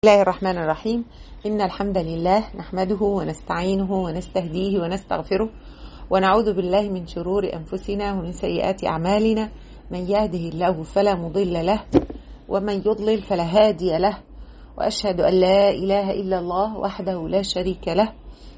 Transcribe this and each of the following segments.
الله الرحمن الرحيم إن الحمد لله نحمده ونستعينه ونستهديه ونستغفره ونعوذ بالله من شرور أنفسنا ومن سيئات أعمالنا من يهده الله فلا مضل له ومن يضلل فلا هادي له وأشهد أن لا إله إلا الله وحده لا شريك له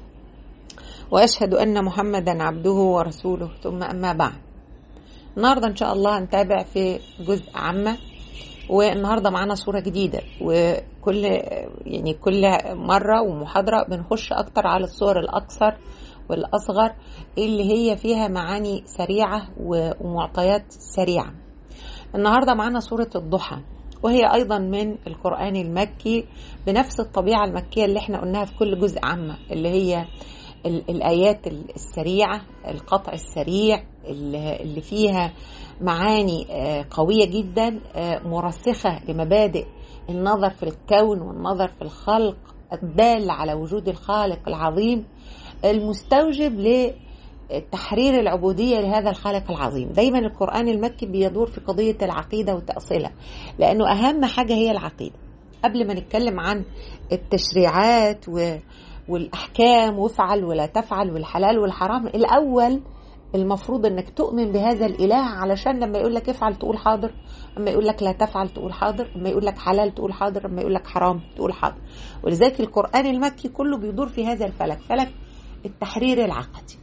وأشهد أن محمدا عبده ورسوله ثم أما بعد النهاردة إن شاء الله هنتابع في جزء عامة والنهارده معانا صوره جديده وكل يعني كل مره ومحاضره بنخش اكتر على الصور الاكثر والاصغر اللي هي فيها معاني سريعه ومعطيات سريعه النهارده معانا سوره الضحى وهي ايضا من القران المكي بنفس الطبيعه المكيه اللي احنا قلناها في كل جزء عامه اللي هي الايات السريعه القطع السريع اللي فيها معاني قويه جدا مرسخه لمبادئ النظر في الكون والنظر في الخلق الدال على وجود الخالق العظيم المستوجب لتحرير العبوديه لهذا الخالق العظيم دايما القران المكي بيدور في قضيه العقيده وتاصيلها لانه اهم حاجه هي العقيده قبل ما نتكلم عن التشريعات و والاحكام وافعل ولا تفعل والحلال والحرام الاول المفروض انك تؤمن بهذا الاله علشان لما يقول لك افعل تقول حاضر اما يقول لك لا تفعل تقول حاضر اما يقول لك حلال تقول حاضر اما يقول لك حرام تقول حاضر ولذلك القران المكي كله بيدور في هذا الفلك فلك التحرير العقدي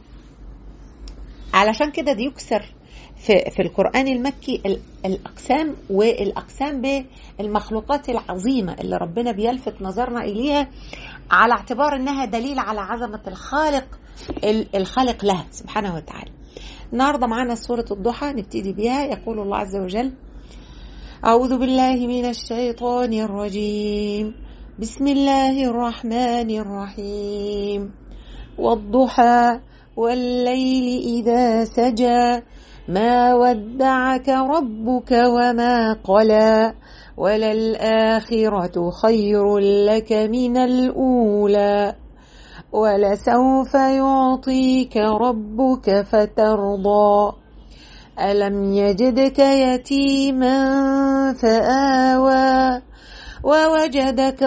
علشان كده دي يكسر في, في القرآن المكي الأقسام والأقسام بالمخلوقات العظيمة اللي ربنا بيلفت نظرنا إليها على اعتبار أنها دليل على عظمة الخالق الخالق لها سبحانه وتعالى النهاردة معنا سورة الضحى نبتدي بها يقول الله عز وجل أعوذ بالله من الشيطان الرجيم بسم الله الرحمن الرحيم والضحى والليل إذا سجى ما ودعك ربك وما قلى وللآخرة خير لك من الأولى ولسوف يعطيك ربك فترضى ألم يجدك يتيما فآوى ووجدك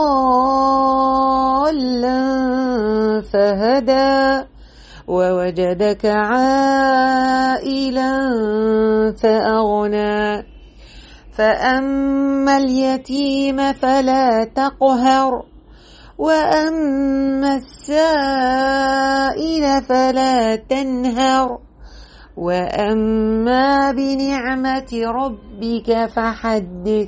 ضالا فهدى ووجدك عائلا فأغنى فأما اليتيم فلا تقهر وأما السائل فلا تنهر وأما بنعمة ربك فحدث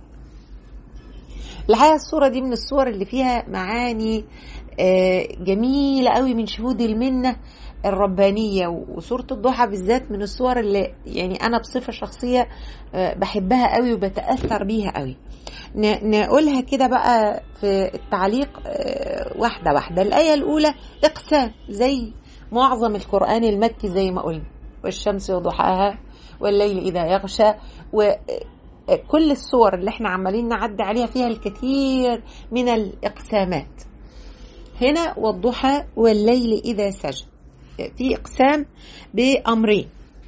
الحقيقة الصورة دي من الصور اللي فيها معاني جميلة قوي من شهود المنة الربانية وسورة الضحى بالذات من الصور اللي يعني أنا بصفة شخصية بحبها قوي وبتأثر بيها قوي نقولها كده بقى في التعليق واحدة واحدة الآية الأولى إقسام زي معظم القرآن المكي زي ما قلنا والشمس وضحاها والليل إذا يغشى وكل الصور اللي احنا عمالين نعدي عليها فيها الكثير من الإقسامات هنا والضحى والليل إذا سجى في إقسام بأمرين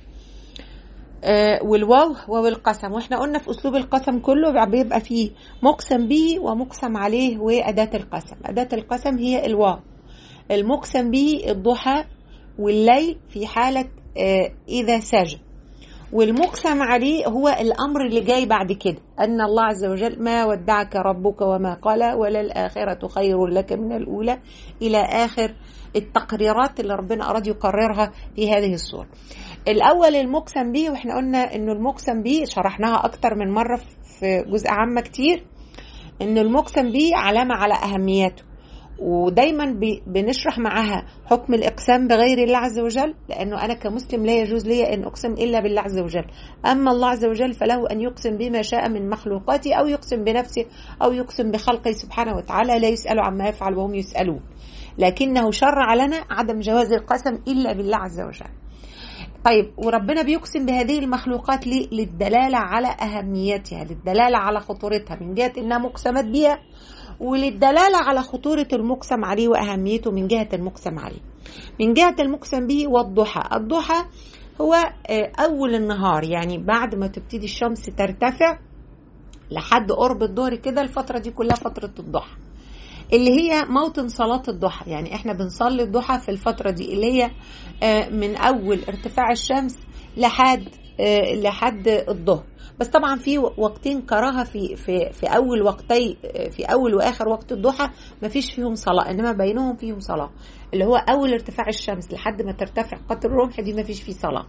آه والواو والقسم واحنا قلنا في اسلوب القسم كله بيبقى فيه مقسم به ومقسم عليه واداه القسم اداه القسم هي الواو المقسم به الضحى والليل في حاله آه اذا سجى والمقسم عليه هو الامر اللي جاي بعد كده ان الله عز وجل ما ودعك ربك وما قال وللاخره خير لك من الاولى الى اخر التقريرات اللي ربنا اراد يقررها في هذه الصوره الاول المقسم به واحنا قلنا انه المقسم به شرحناها اكتر من مره في جزء عامه كتير ان المقسم به علامه على اهميته ودايما بنشرح معاها حكم الاقسام بغير الله عز وجل لانه انا كمسلم لا يجوز لي ان اقسم الا بالله عز وجل اما الله عز وجل فله ان يقسم بما شاء من مخلوقاته او يقسم بنفسه او يقسم بخلقه سبحانه وتعالى لا يسال عما يفعل وهم يسالون لكنه شرع لنا عدم جواز القسم الا بالله عز وجل طيب وربنا بيقسم بهذه المخلوقات ليه؟ للدلالة على أهميتها للدلالة على خطورتها من جهة إنها مقسمت بها وللدلالة على خطورة المقسم عليه وأهميته من جهة المقسم عليه من جهة المقسم به والضحى الضحى هو أول النهار يعني بعد ما تبتدي الشمس ترتفع لحد قرب الظهر كده الفتره دي كلها فتره الضحى اللي هي موطن صلاة الضحى يعني احنا بنصلي الضحى في الفترة دي اللي هي من أول ارتفاع الشمس لحد لحد الظهر بس طبعا في وقتين كراهه في في في اول وقتي في اول واخر وقت الضحى ما فيش فيهم صلاه انما بينهم فيهم صلاه اللي هو اول ارتفاع الشمس لحد ما ترتفع قطر الرمح دي ما فيش فيه صلاه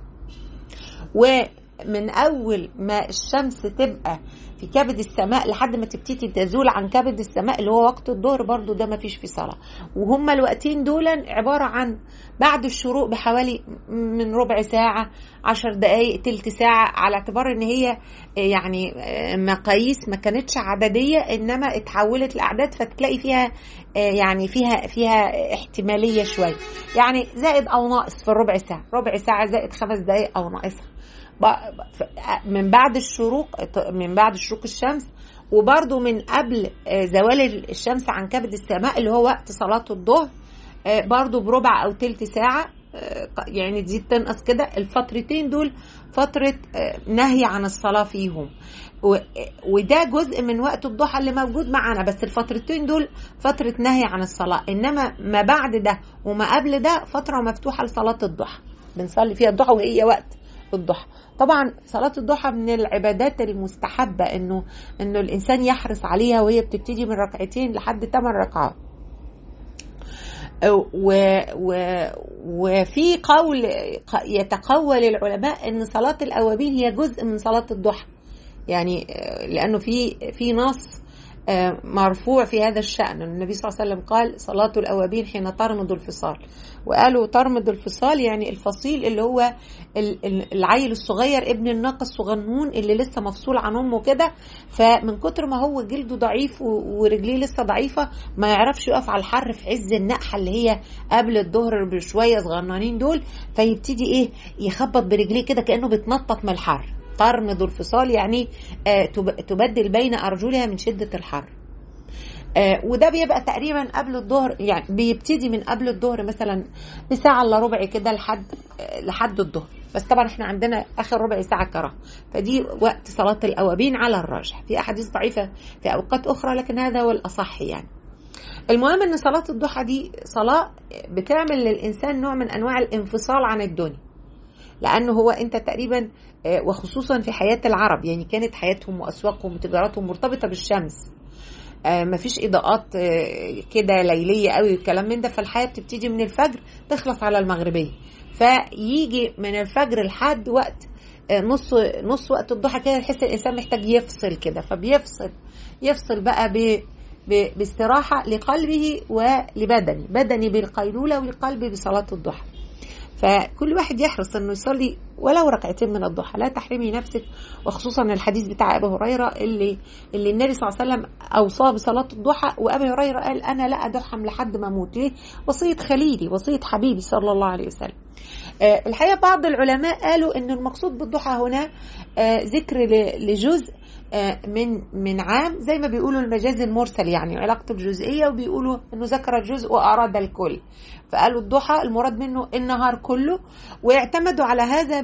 ومن اول ما الشمس تبقى في كبد السماء لحد ما تبتدي تزول عن كبد السماء اللي هو وقت الظهر برضو ده ما فيش فيه صلاة وهما الوقتين دول عبارة عن بعد الشروق بحوالي من ربع ساعة عشر دقايق تلت ساعة على اعتبار ان هي يعني مقاييس ما كانتش عددية انما اتحولت لاعداد فتلاقي فيها يعني فيها فيها احتمالية شوية يعني زائد او ناقص في الربع ساعة ربع ساعة زائد خمس دقايق او ناقصها من بعد الشروق من بعد شروق الشمس وبرده من قبل زوال الشمس عن كبد السماء اللي هو وقت صلاة الظهر برضو بربع او تلت ساعة يعني تزيد تنقص كده الفترتين دول فترة نهي عن الصلاة فيهم وده جزء من وقت الضحى اللي موجود معانا بس الفترتين دول فترة نهي عن الصلاة إنما ما بعد ده وما قبل ده فترة مفتوحة لصلاة الضحى بنصلي فيها الضحى وهي وقت الضحى طبعا صلاة الضحى من العبادات المستحبة انه انه الانسان يحرص عليها وهي بتبتدي من ركعتين لحد 8 ركعات و و وفي قول يتقول العلماء ان صلاة الاوابين هي جزء من صلاة الضحى يعني لانه في في نص مرفوع في هذا الشأن النبي صلى الله عليه وسلم قال صلاة الأوابين حين ترمض الفصال وقالوا ترمض الفصال يعني الفصيل اللي هو العيل الصغير ابن الناقة الصغنون اللي لسه مفصول عن أمه كده فمن كتر ما هو جلده ضعيف ورجليه لسه ضعيفة ما يعرفش يقف على الحر في عز النقحة اللي هي قبل الظهر بشوية صغننين دول فيبتدي ايه يخبط برجليه كده كأنه بيتنطط من الحر ترمض الفصال يعني تبدل بين أرجلها من شدة الحر وده بيبقى تقريبا قبل الظهر يعني بيبتدي من قبل الظهر مثلا بساعة الا ربع كده لحد لحد الظهر بس طبعا احنا عندنا اخر ربع ساعة كراهة فدي وقت صلاة الاوابين على الراجح في احاديث ضعيفة في اوقات اخرى لكن هذا هو الاصح يعني المهم ان صلاة الضحى دي صلاة بتعمل للانسان نوع من انواع الانفصال عن الدنيا لانه هو انت تقريبا وخصوصا في حياه العرب يعني كانت حياتهم واسواقهم وتجارتهم مرتبطه بالشمس مفيش اضاءات كده ليليه قوي والكلام من ده فالحياه بتبتدي من الفجر تخلص على المغربيه فيجي من الفجر لحد وقت نص نص وقت الضحى كده يحس الانسان محتاج يفصل كده فبيفصل يفصل بقى ب باستراحه لقلبه ولبدنه بدني بالقيلوله والقلب بصلاه الضحى فكل واحد يحرص انه يصلي ولو ركعتين من الضحى لا تحرمي نفسك وخصوصا الحديث بتاع ابي هريره اللي اللي النبي صلى الله عليه وسلم اوصاه بصلاه الضحى وابي هريره قال انا لا ادحم لحد ما اموت ليه؟ وصيه خليلي وصيه حبيبي صلى الله عليه وسلم. آه الحقيقه بعض العلماء قالوا ان المقصود بالضحى هنا آه ذكر لجزء من من عام زي ما بيقولوا المجاز المرسل يعني علاقته الجزئيه وبيقولوا انه ذكر الجزء واراد الكل فقالوا الضحى المراد منه النهار كله واعتمدوا على هذا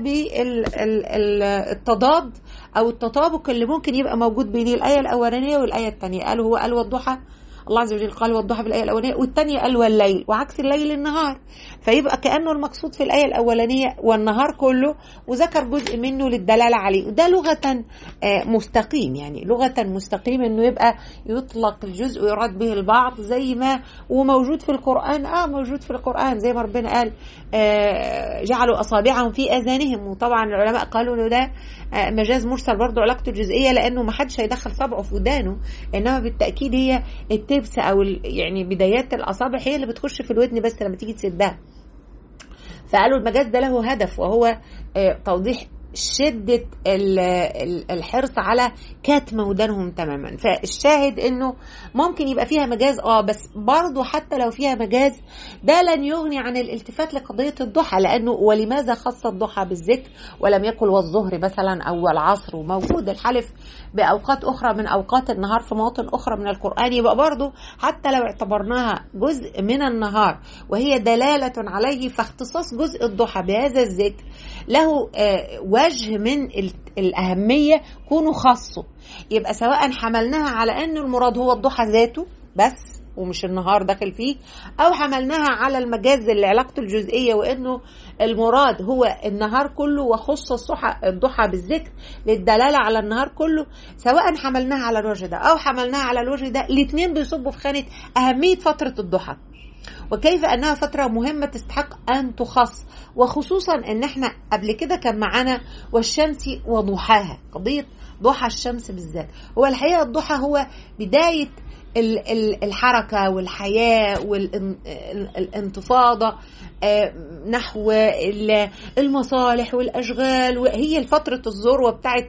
بالتضاد او التطابق اللي ممكن يبقى موجود بين الايه الاولانيه والايه الثانيه قالوا هو قال والضحى الله عز وجل قال والضحى في الآية الأولانية والثانية قال والليل وعكس الليل النهار فيبقى كأنه المقصود في الآية الأولانية والنهار كله وذكر جزء منه للدلالة عليه وده لغة مستقيم يعني لغة مستقيم إنه يبقى يطلق الجزء ويراد به البعض زي ما وموجود في القرآن آه موجود في القرآن زي ما ربنا قال آه جعلوا أصابعهم في آذانهم وطبعا العلماء قالوا إنه ده آه مجاز مرسل برضه علاقته الجزئية لأنه ما حدش هيدخل صبعه في ودانه إنما بالتأكيد هي التبس او يعني بدايات الاصابع هي اللي بتخش في الودن بس لما تيجي تسدها فقالوا المجاز ده له هدف وهو توضيح شدة الحرص على كتم ودانهم تماما فالشاهد انه ممكن يبقى فيها مجاز اه بس برضه حتى لو فيها مجاز ده لن يغني عن الالتفات لقضية الضحى لانه ولماذا خص الضحى بالذكر ولم يقل والظهر مثلا او العصر وموجود الحلف باوقات اخرى من اوقات النهار في مواطن اخرى من القرآن يبقى برضه حتى لو اعتبرناها جزء من النهار وهي دلالة عليه فاختصاص جزء الضحى بهذا الذكر له وجه من الاهميه كونوا خاصوا يبقى سواء حملناها على ان المراد هو الضحى ذاته بس ومش النهار داخل فيه او حملناها على المجاز اللي علاقته الجزئيه وانه المراد هو النهار كله وخص الصحى الضحى بالذكر للدلاله على النهار كله سواء حملناها على الوجه ده او حملناها على الوجه ده الاثنين بيصبوا في خانه اهميه فتره الضحى وكيف انها فتره مهمه تستحق ان تخص وخصوصا ان احنا قبل كده كان معانا والشمس وضحاها قضيه ضحى الشمس بالذات هو الحقيقه الضحى هو بدايه الحركه والحياه والانتفاضه نحو المصالح والاشغال وهي فتره الذروه بتاعت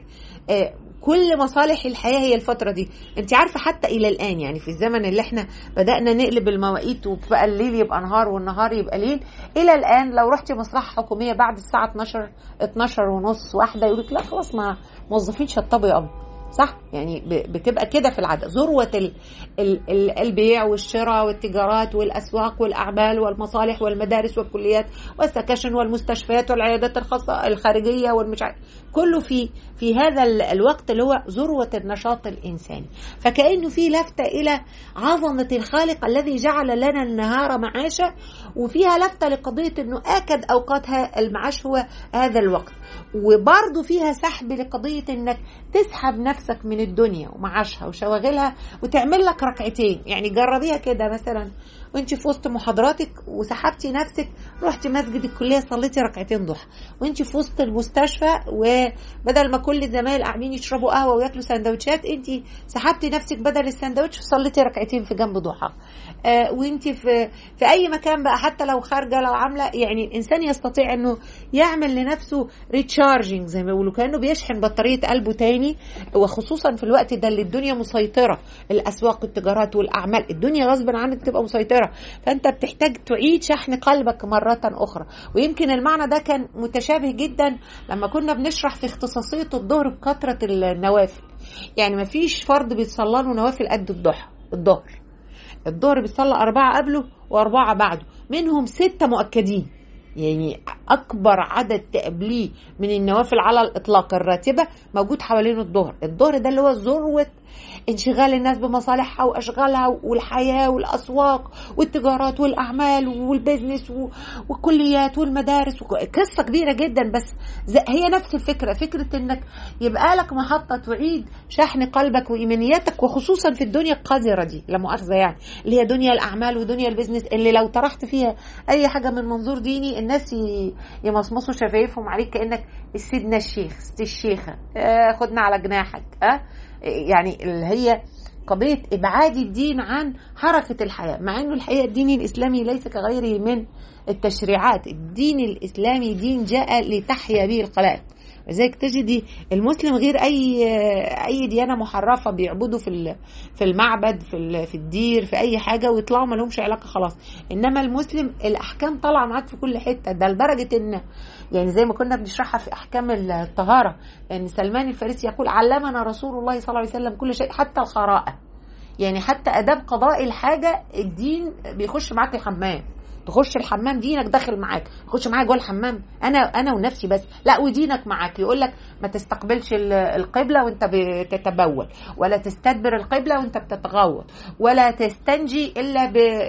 كل مصالح الحياه هي الفتره دي انت عارفه حتى الى الان يعني في الزمن اللي احنا بدانا نقلب المواقيت وبقى الليل يبقى نهار والنهار يبقى ليل الى الان لو رحتي مصلحه حكوميه بعد الساعه 12 12 ونص واحده يقول لك لا خلاص ما موظفين شطبوا يا ابو صح يعني بتبقى كده في العاده ذروه ال ال ال البيع والشراء والتجارات والاسواق والاعمال والمصالح والمدارس والكليات والسكاشن والمستشفيات والعيادات الخاصه الخارجيه والمش كله في في هذا الوقت اللي هو ذروه النشاط الانساني فكانه في لفته الى عظمه الخالق الذي جعل لنا النهار معاشا وفيها لفته لقضيه انه اكد اوقاتها المعاش هو هذا الوقت وبرضه فيها سحب لقضية انك تسحب نفسك من الدنيا ومعاشها وشواغلها وتعمل لك ركعتين يعني جربيها كده مثلا وانت في وسط محاضراتك وسحبتي نفسك رحتي مسجد الكليه صليتي ركعتين ضحى وانت في وسط المستشفى وبدل ما كل الزمايل قاعدين يشربوا قهوه وياكلوا سندوتشات انت سحبتي نفسك بدل السندوتش وصليتي ركعتين في جنب ضحى آه وانت في في اي مكان بقى حتى لو خارجه لو عامله يعني الانسان يستطيع انه يعمل لنفسه ريتشارجنج زي ما بيقولوا كانه بيشحن بطاريه قلبه تاني وخصوصا في الوقت ده اللي الدنيا مسيطره الاسواق التجارات والاعمال الدنيا غصب عنك تبقى مسيطره فانت بتحتاج تعيد شحن قلبك مره اخرى ويمكن المعنى ده كان متشابه جدا لما كنا بنشرح في اختصاصيه الظهر بكثره النوافل يعني ما فيش فرد بيتصلى له نوافل قد الضحى الظهر الظهر بيصلى أربعة قبله وأربعة بعده منهم ستة مؤكدين يعني أكبر عدد تقبليه من النوافل على الإطلاق الراتبة موجود حوالين الظهر الظهر ده اللي هو ذروة انشغال الناس بمصالحها واشغالها والحياه والاسواق والتجارات والاعمال والبزنس والكليات والمدارس قصه كبيره جدا بس هي نفس الفكره فكره انك يبقى لك محطه تعيد شحن قلبك وايمانياتك وخصوصا في الدنيا القذره دي لا مؤاخذه يعني اللي هي دنيا الاعمال ودنيا البزنس اللي لو طرحت فيها اي حاجه من منظور ديني الناس يمصمصوا شفايفهم عليك كانك سيدنا الشيخ ست الشيخه آه خدنا على جناحك اه يعني اللي هي قضية إبعاد الدين عن حركة الحياة مع أنه الحقيقة الدين الإسلامي ليس كغيره من التشريعات الدين الإسلامي دين جاء لتحيا به الخلائق لذلك تجدي المسلم غير اي اي ديانه محرفه بيعبدوا في في المعبد في في الدير في اي حاجه ويطلعوا ما لهمش علاقه خلاص انما المسلم الاحكام طالعه معاك في كل حته ده لدرجه ان يعني زي ما كنا بنشرحها في احكام الطهاره ان يعني سلمان الفارسي يقول علمنا رسول الله صلى الله عليه وسلم كل شيء حتى الخراءه يعني حتى اداب قضاء الحاجه الدين بيخش معاك الحمام تخش الحمام دينك داخل معاك تخش معايا جوه الحمام انا انا ونفسي بس لا ودينك معاك يقول لك ما تستقبلش القبله وانت بتتبول ولا تستدبر القبله وانت بتتغوط ولا تستنجي الا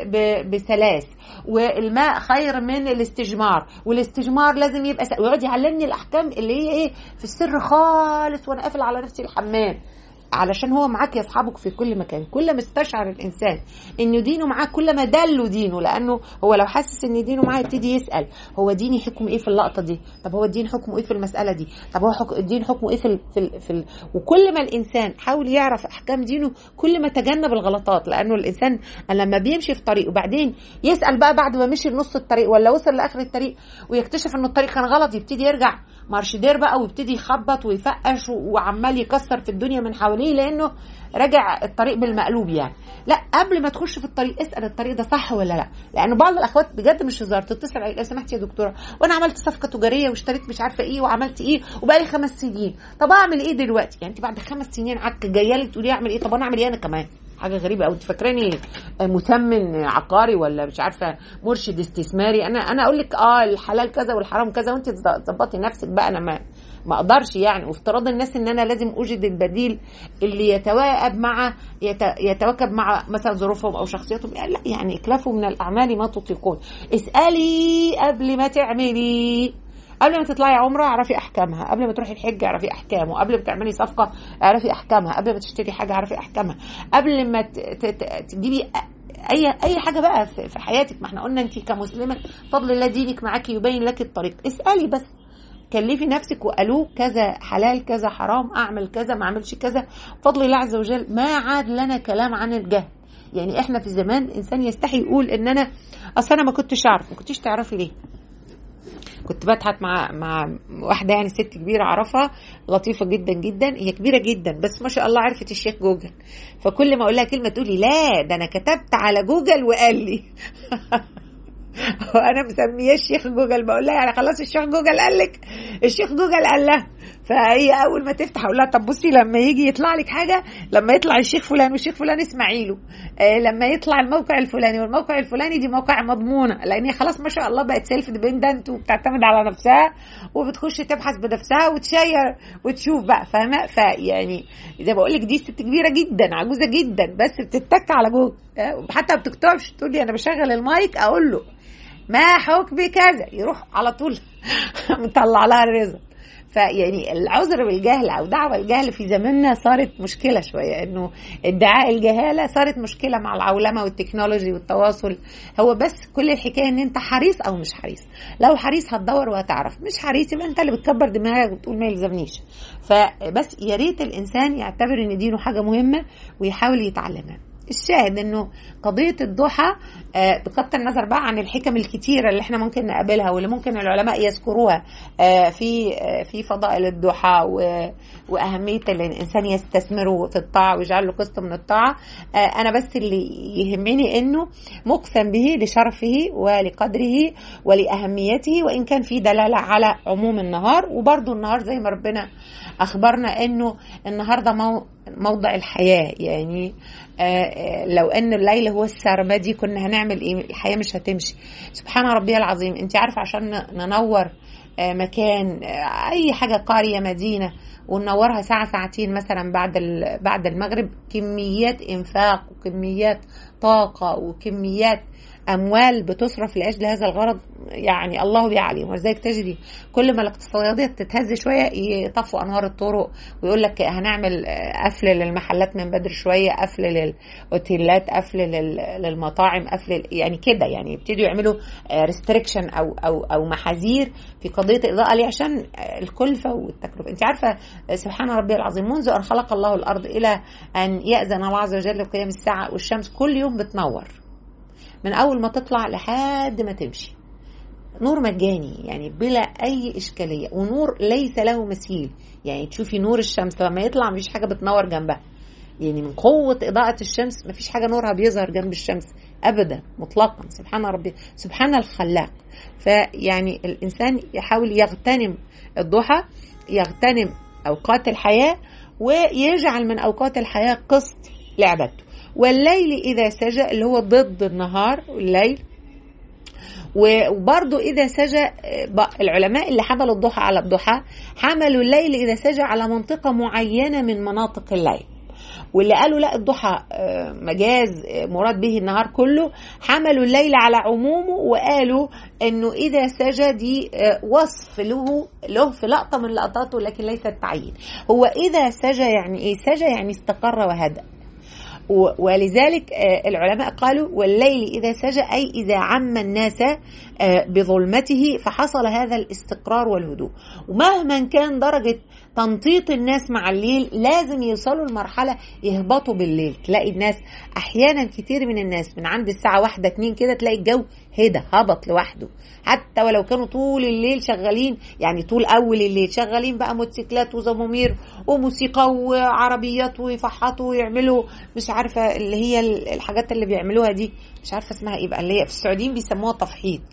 بثلاث والماء خير من الاستجمار والاستجمار لازم يبقى ويقعد يعلمني الاحكام اللي هي ايه في السر خالص وانا قافل على نفسي الحمام علشان هو معاك يصحبك في كل مكان كل ما استشعر الانسان انه دينه معاه كل ما دله دينه لانه هو لو حاسس ان دينه معاه يبتدي يسال هو ديني حكم ايه في اللقطه دي طب هو الدين حكمه ايه في المساله دي طب هو حك... الدين حكمه ايه في ال... في, ال... في ال... وكل ما الانسان حاول يعرف احكام دينه كل ما تجنب الغلطات لانه الانسان لما بيمشي في طريق وبعدين يسال بقى بعد ما مشي نص الطريق ولا وصل لاخر الطريق ويكتشف انه الطريق كان غلط يبتدي يرجع مارشدير بقى ويبتدي يخبط ويفقش وعمال يكسر في الدنيا من حواليه لانه راجع الطريق بالمقلوب يعني لا قبل ما تخش في الطريق اسال الطريق ده صح ولا لا لان بعض الاخوات بجد مش هزار تتصل عليك لو سمحتي يا دكتوره وانا عملت صفقه تجاريه واشتريت مش عارفه ايه وعملت ايه وبقالي خمس سنين طب اعمل ايه دلوقتي يعني انت بعد خمس سنين عك جايه لي تقولي اعمل ايه طب انا اعمل ايه انا كمان حاجه غريبه قوي انت فاكراني مثمن عقاري ولا مش عارفه مرشد استثماري انا انا اقول لك اه الحلال كذا والحرام كذا وانت تظبطي نفسك بقى انا ما ما اقدرش يعني وافتراض الناس ان انا لازم اوجد البديل اللي يتواكب مع يت- يتواكب مع مثلا ظروفهم او شخصيتهم لا يعني اكلفوا من الاعمال ما تطيقون اسالي قبل ما تعملي قبل ما تطلعي عمره اعرفي احكامها قبل ما تروحي الحج اعرفي احكامه قبل ما تعملي صفقه اعرفي احكامها قبل ما تشتري حاجه اعرفي احكامها قبل ما ت- ت- ت- تجيبي اي اي حاجه بقى في في حياتك ما احنا قلنا انت كمسلمه بفضل الله دينك معاكي يبين لك الطريق اسالي بس كلفي نفسك وقالوه كذا حلال كذا حرام اعمل كذا ما اعملش كذا بفضل الله عز وجل ما عاد لنا كلام عن الجهل يعني احنا في زمان انسان يستحي يقول ان انا اصل انا ما كنتش اعرف ما كنتش تعرفي ليه كنت بضحك مع مع واحده يعني ست كبيره اعرفها لطيفه جدا جدا هي كبيره جدا بس ما شاء الله عرفت الشيخ جوجل فكل ما اقول لها كلمه تقولي لا ده انا كتبت على جوجل وقال لي وانا مسميه الشيخ جوجل بقول لها يعني خلاص الشيخ جوجل قال لك الشيخ جوجل قال لها فهي اول ما تفتح اقول لها طب بصي لما يجي يطلع لك حاجه لما يطلع الشيخ فلان والشيخ فلان اسمعي له آه لما يطلع الموقع الفلاني والموقع الفلاني دي موقع مضمونه لان هي خلاص ما شاء الله بقت سيلف ديبندنت وبتعتمد على نفسها وبتخش تبحث بنفسها وتشير وتشوف بقى فاهمه فيعني زي ما بقول لك دي ست كبيره جدا عجوزه جدا بس بتتك على جوجل آه، حتى ما بتكتبش تقول لي انا بشغل المايك اقول له ما حكم كذا يروح على طول مطلع لها الرزق فيعني العذر بالجهل او دعوه الجهل في زماننا صارت مشكله شويه انه ادعاء الجهاله صارت مشكله مع العولمه والتكنولوجي والتواصل هو بس كل الحكايه ان انت حريص او مش حريص لو حريص هتدور وهتعرف مش حريص يبقى انت اللي بتكبر دماغك وتقول ما يلزمنيش فبس يا ريت الانسان يعتبر ان دينه حاجه مهمه ويحاول يتعلمها الشاهد انه قضيه الضحى آه، بغض النظر بقى عن الحكم الكتيره اللي احنا ممكن نقابلها واللي ممكن العلماء يذكروها آه، في آه، في فضائل الضحى و- واهميه اللي الانسان يستثمره في الطاعه ويجعل له قسط من الطاعه آه، انا بس اللي يهمني انه مقسم به لشرفه ولقدره ولاهميته وان كان في دلاله على عموم النهار وبرضه النهار زي ما ربنا اخبرنا انه النهارده مو موضع الحياه يعني آه، آه، لو ان الليل هو السرمدي كنا هنعمل ايه الحياه مش هتمشي سبحان ربي العظيم انت عارفه عشان ن- ننور آه، مكان آه، اي حاجه قريه مدينه وننورها ساعه ساعتين مثلا بعد ال- بعد المغرب كميات انفاق وكميات طاقه وكميات اموال بتصرف لاجل هذا الغرض يعني الله يعلم ولذلك تجدي كل ما الاقتصاديات تتهز شويه يطفوا انوار الطرق ويقول لك هنعمل آه، قفل للمحلات من بدري شويه قفل للاوتيلات قفل لل- للمطاعم قفل يعني كده يعني يبتدوا يعملوا ريستريكشن او او او محاذير في قضيه الاضاءه ليه عشان آه، الكلفه والتكلفه انت عارفه آه، سبحان ربي العظيم منذ ان خلق الله الارض الى ان ياذن الله عز وجل بقيام الساعه والشمس كل يوم بتنور من اول ما تطلع لحد ما تمشي نور مجاني يعني بلا اي اشكاليه ونور ليس له مثيل يعني تشوفي نور الشمس لما يطلع مفيش حاجه بتنور جنبها يعني من قوة إضاءة الشمس مفيش حاجة نورها بيظهر جنب الشمس أبدا مطلقا سبحان ربي سبحان الخلاق فيعني الإنسان يحاول يغتنم الضحى يغتنم أوقات الحياة ويجعل من أوقات الحياة قسط لعبادته والليل إذا سجى اللي هو ضد النهار الليل وبرضو إذا سجى ب- العلماء اللي حملوا الضحى على الضحى حملوا الليل إذا سجى على منطقة معينة من مناطق الليل واللي قالوا لا الضحى آه، مجاز آه، مراد به النهار كله حملوا الليل على عمومه وقالوا انه اذا سجى دي آه، وصف له له في لقطه من لقطاته لكن ليست تعيين هو اذا سجى يعني ايه سجى يعني استقر وهدأ و- ولذلك آه، العلماء قالوا والليل إذا سجى أي إذا عم الناس آه، بظلمته فحصل هذا الاستقرار والهدوء ومهما كان درجة تنطيط الناس مع الليل لازم يوصلوا لمرحلة يهبطوا بالليل تلاقي الناس أحيانا كتير من الناس من عند الساعة واحدة اتنين كده تلاقي الجو هدى هبط لوحده حتى ولو كانوا طول الليل شغالين يعني طول أول الليل شغالين بقى موتوسيكلات وزمامير وموسيقى وعربيات ويفحطوا ويعملوا مش عارفة اللي هي الحاجات اللي بيعملوها دي مش عارفة اسمها ايه بقى اللي هي في السعوديين بيسموها تفحيط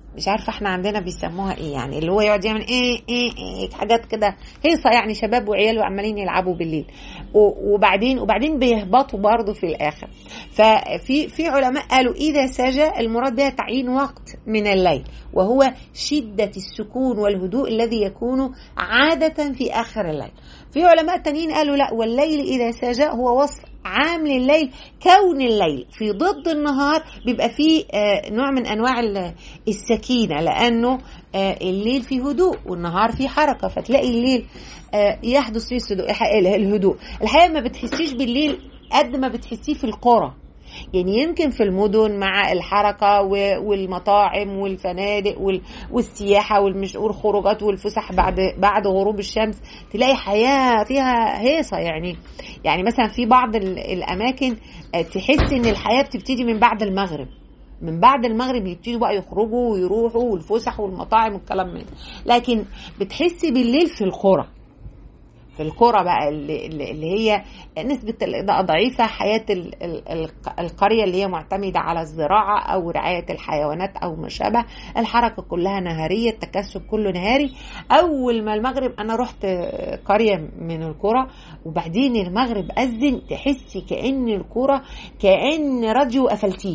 مش عارفه احنا عندنا بيسموها ايه يعني اللي هو يقعد يعمل ايه ايه ايه حاجات كده هيصه يعني شباب وعيال وعمالين يلعبوا بالليل وبعدين وبعدين بيهبطوا برضه في الاخر ففي في علماء قالوا اذا سجى المراد بها تعيين وقت من الليل وهو شده السكون والهدوء الذي يكون عاده في اخر الليل في علماء تانيين قالوا لا والليل اذا سجى هو وصف عام لليل كون الليل في ضد النهار بيبقى فيه نوع من انواع السكينه لانه الليل فيه هدوء والنهار فيه حركه فتلاقي الليل يحدث فيه الهدوء الحقيقه ما بتحسيش بالليل قد ما بتحسيه في القرى يعني يمكن في المدن مع الحركة والمطاعم والفنادق والسياحة والخروجات والفسح بعد بعد غروب الشمس تلاقي حياة فيها هيصة يعني يعني مثلا في بعض الأماكن تحس إن الحياة بتبتدي من بعد المغرب من بعد المغرب يبتدوا بقى يخرجوا ويروحوا والفسح والمطاعم والكلام من لكن بتحسي بالليل في القرى في القرى بقى اللي, اللي هي نسبة الإضاءة ضعيفة حياة القرية اللي هي معتمدة على الزراعة أو رعاية الحيوانات أو ما شابه الحركة كلها نهارية التكسب كله نهاري أول ما المغرب أنا رحت قرية من القرى وبعدين المغرب أذن تحسي كأن القرى كأن راديو قفلتيه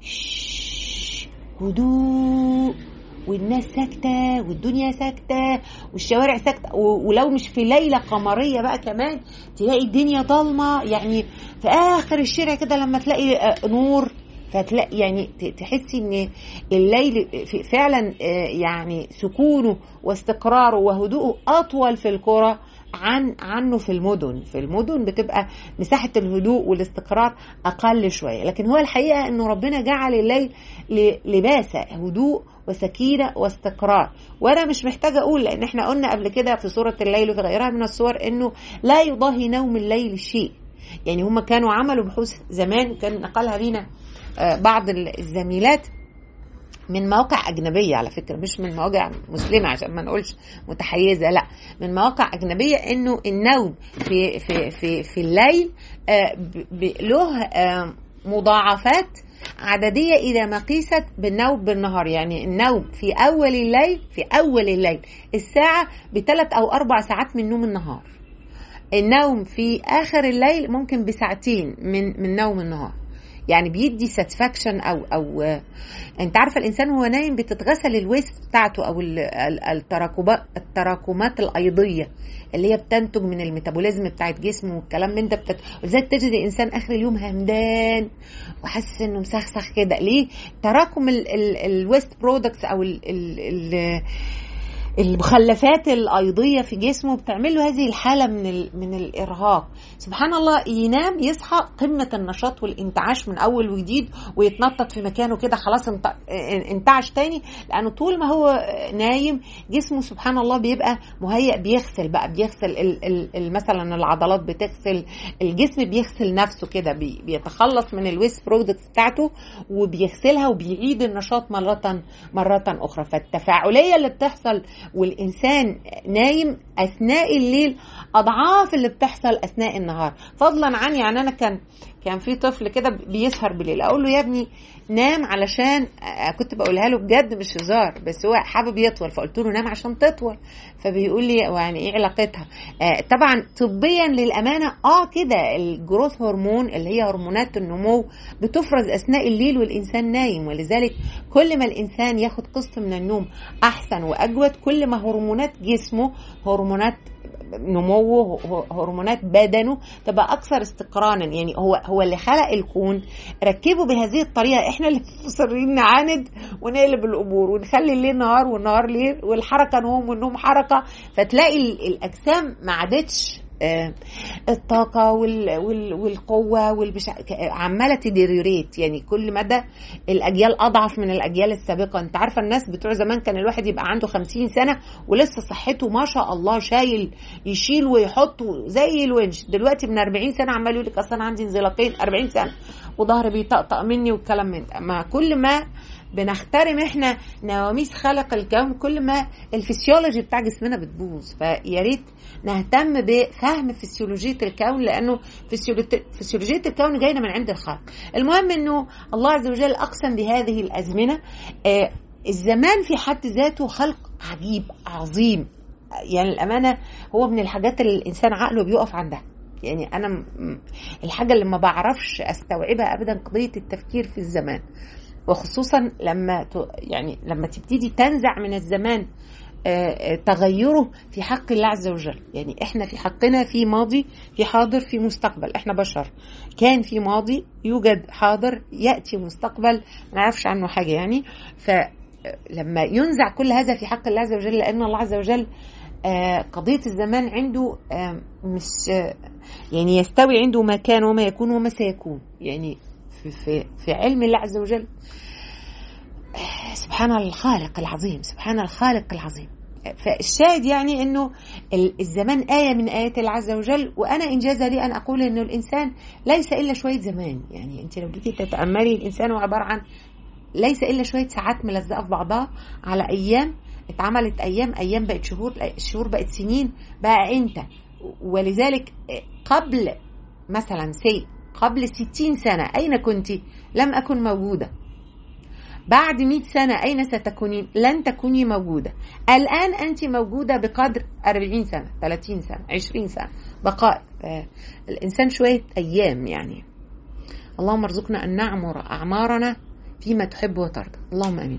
هدوء والناس ساكتة والدنيا ساكتة والشوارع ساكتة ولو مش في ليلة قمرية بقى كمان تلاقي الدنيا ضلمة يعني في آخر الشارع كده لما تلاقي نور فتلاقي يعني تحسي ان الليل فعلا يعني سكونه واستقراره وهدوءه اطول في القرى عن عنه في المدن في المدن بتبقى مساحة الهدوء والاستقرار أقل شوية لكن هو الحقيقة أنه ربنا جعل الليل لباسة هدوء وسكينة واستقرار وأنا مش محتاجة أقول لأن احنا قلنا قبل كده في سورة الليل وفي غيرها من الصور أنه لا يضاهي نوم الليل شيء يعني هم كانوا عملوا بحوث زمان كان نقلها لينا بعض الزميلات من مواقع أجنبية على فكرة مش من مواقع مسلمة عشان ما نقولش متحيزة لا من مواقع أجنبية إنه النوم في في في في الليل له مضاعفات عددية إذا ما قيست بالنوم بالنهار يعني النوم في أول الليل في أول الليل الساعة بثلاث أو أربع ساعات من نوم النهار النوم في آخر الليل ممكن بساعتين من من نوم النهار يعني بيدي ساتسفاكشن او او انت عارفه الانسان وهو نايم بتتغسل الويست بتاعته او التراكمات التراكمات الايضيه اللي هي بتنتج من الميتابوليزم بتاعت جسمه والكلام من ده بتت... ولذلك تجد الانسان اخر اليوم همدان وحاسس انه مسخسخ كده ليه تراكم الويست برودكتس او ال ال ال المخلفات الايضيه في جسمه بتعمل له هذه الحاله من من الارهاق سبحان الله ينام يصحى قمه النشاط والانتعاش من اول وجديد ويتنطط في مكانه كده خلاص انتعش تاني لانه طول ما هو نايم جسمه سبحان الله بيبقى مهيئ بيغسل بقى بيغسل ال ال ال مثلا العضلات بتغسل الجسم بيغسل نفسه كده بي بيتخلص من الويست برودكتس بتاعته وبيغسلها وبيعيد النشاط مره مره اخرى فالتفاعليه اللي بتحصل والإنسان نايم أثناء الليل أضعاف اللي بتحصل أثناء النهار فضلا عن يعني أنا كان كان في طفل كده بيسهر بالليل اقول له يا ابني نام علشان كنت بقولها له بجد مش هزار بس هو حابب يطول فقلت له نام عشان تطول فبيقول لي يعني ايه علاقتها آه طبعا طبيا للامانه اه كده الجروث هرمون اللي هي هرمونات النمو بتفرز اثناء الليل والانسان نايم ولذلك كل ما الانسان ياخد قسط من النوم احسن واجود كل ما هرمونات جسمه هرمونات نموه هرمونات بدنه تبقى اكثر استقرانا يعني هو هو اللي خلق الكون ركبه بهذه الطريقه احنا اللي مصرين نعاند ونقلب الامور ونخلي الليل نهار والنهار ليل والحركه نوم والنوم حركه فتلاقي الاجسام ما عادتش الطاقه وال وال والقوه والبش... عماله تديريوريت يعني كل مدى الاجيال اضعف من الاجيال السابقه انت عارفه الناس بتوع زمان كان الواحد يبقى عنده خمسين سنه ولسه صحته ما شاء الله شايل يشيل ويحط زي الونش دلوقتي من 40 سنه عمال يقول لك اصل انا عندي انزلاقين 40 سنه وظهري بيطقطق مني والكلام من ده ما كل ما بنحترم احنا نواميس خلق الكون كل ما الفسيولوجي بتاع جسمنا بتبوظ فيا ريت نهتم بفهم فسيولوجيه الكون لانه فسيولوجيه الكون جايه من عند الخالق المهم انه الله عز وجل اقسم بهذه الازمنه الزمان في حد ذاته خلق عجيب عظيم يعني الامانه هو من الحاجات اللي الانسان عقله بيقف عندها يعني انا م- الحاجه اللي ما بعرفش استوعبها ابدا قضيه التفكير في الزمان وخصوصا لما ت- يعني لما تبتدي تنزع من الزمان آه، آه، تغيره في حق الله عز وجل يعني احنا في حقنا في ماضي في حاضر في مستقبل احنا بشر كان في ماضي يوجد حاضر ياتي مستقبل ما نعرفش عنه حاجه يعني فلما ينزع كل هذا في حق الله عز وجل لان الله عز وجل آه، قضيه الزمان عنده آه، مش آه، يعني يستوي عنده ما كان وما يكون وما سيكون يعني في في في علم الله عز وجل آه، سبحان الخالق العظيم سبحان الخالق العظيم فالشاهد يعني انه ال- الزمان آية من آيات الله عز وجل وأنا إنجاز لي أن أقول إنه الإنسان ليس إلا شوية زمان يعني أنت لو جيتي تتأملي الإنسان هو عبارة عن ليس إلا شوية ساعات ملزقة في بعضها على أيام اتعملت أيام أيام بقت شهور الشهور بقت سنين بقى أنت ولذلك قبل مثلا سي قبل ستين سنة أين كنت لم أكن موجودة بعد 100 سنة أين ستكونين؟ لن تكوني موجودة الآن أنت موجودة بقدر 40 سنة 30 سنة 20 سنة بقاء آه، الإنسان شوية أيام يعني اللهم ارزقنا أن نعمر أعمارنا فيما تحب وترضى اللهم آمين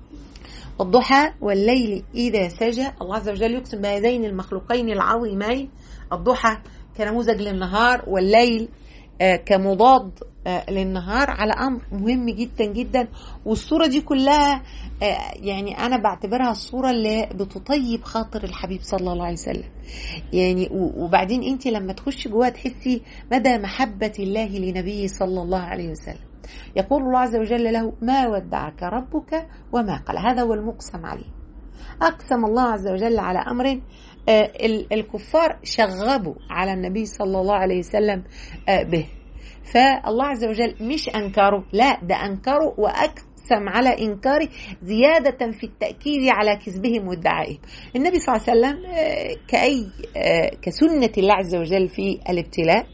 الضحى والليل إذا سجى الله عز وجل يقسم بهذين المخلوقين العظيمين الضحى كنموذج للنهار والليل آه، كمضاد آه، للنهار على امر مهم جدا جدا والصوره دي كلها آه، يعني انا بعتبرها الصوره اللي بتطيب خاطر الحبيب صلى الله عليه وسلم يعني و- وبعدين انت لما تخشي جواها تحسي مدى محبه الله لنبيه صلى الله عليه وسلم يقول الله عز وجل له ما ودعك ربك وما قال هذا هو المقسم عليه أقسم الله عز وجل على أمر آه، ال- الكفار شغبوا على النبي صلى الله عليه وسلم آه، به فالله عز وجل مش أنكره لا ده أنكره وأقسم على إنكاره زيادة في التأكيد على كذبهم وادعائهم النبي صلى الله عليه وسلم آه، كأي آه، كسنة الله عز وجل في الابتلاء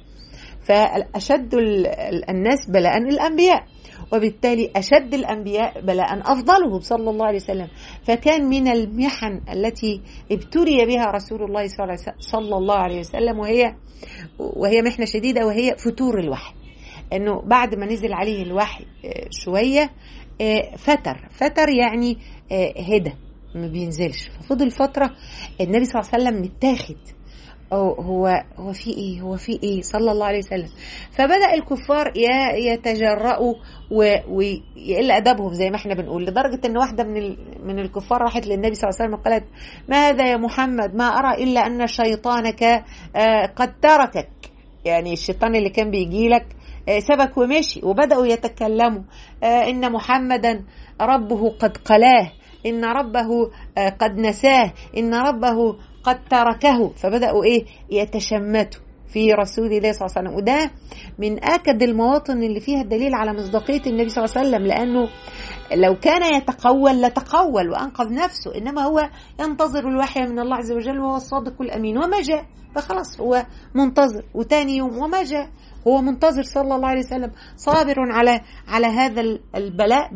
فأشد ال- ال- الناس بلاء الأنبياء وبالتالي أشد الأنبياء بلاء أفضلهم صلى الله عليه وسلم فكان من المحن التي ابتلي بها رسول الله صلى الله عليه وسلم- صلى الله عليه وسلم وهي وهي محنة شديدة وهي فتور الوحي انه بعد ما نزل عليه الوحي آه، شوية آه، فتر فتر يعني آه، هدى ما بينزلش ففضل فترة النبي صلى الله عليه وسلم متاخد أو هو هو في ايه هو في ايه صلى الله عليه وسلم فبدا الكفار ي- يتجرأوا و- ويقل ادبهم زي ما احنا بنقول لدرجه ان واحده من ال- من الكفار راحت للنبي صلى الله عليه وسلم وقالت ما هذا يا محمد ما ارى الا ان شيطانك آه، قد تركك يعني الشيطان اللي كان بيجي لك آه، سبك ومشي وبداوا يتكلموا آه، ان محمدا ربه قد قلاه ان ربه آه، قد نساه ان ربه قد تركه فبداوا ايه يتشمتوا في رسول الله صلى الله عليه وسلم وده من اكد المواطن اللي فيها الدليل على مصداقيه النبي صلى الله عليه وسلم لانه لو كان يتقول لتقول وانقذ نفسه انما هو ينتظر الوحي من الله عز وجل وهو الصادق الامين وما جاء فخلاص هو منتظر وتاني يوم وما جاء هو منتظر صلى الله عليه وسلم صابر على على هذا البلاء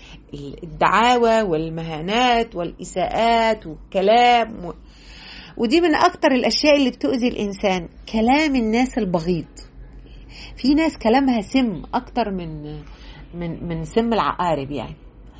بالدعاوى والمهانات والاساءات والكلام و... ودي من اكتر الاشياء اللي بتؤذي الانسان كلام الناس البغيض في ناس كلامها سم اكتر من من من سم العقارب يعني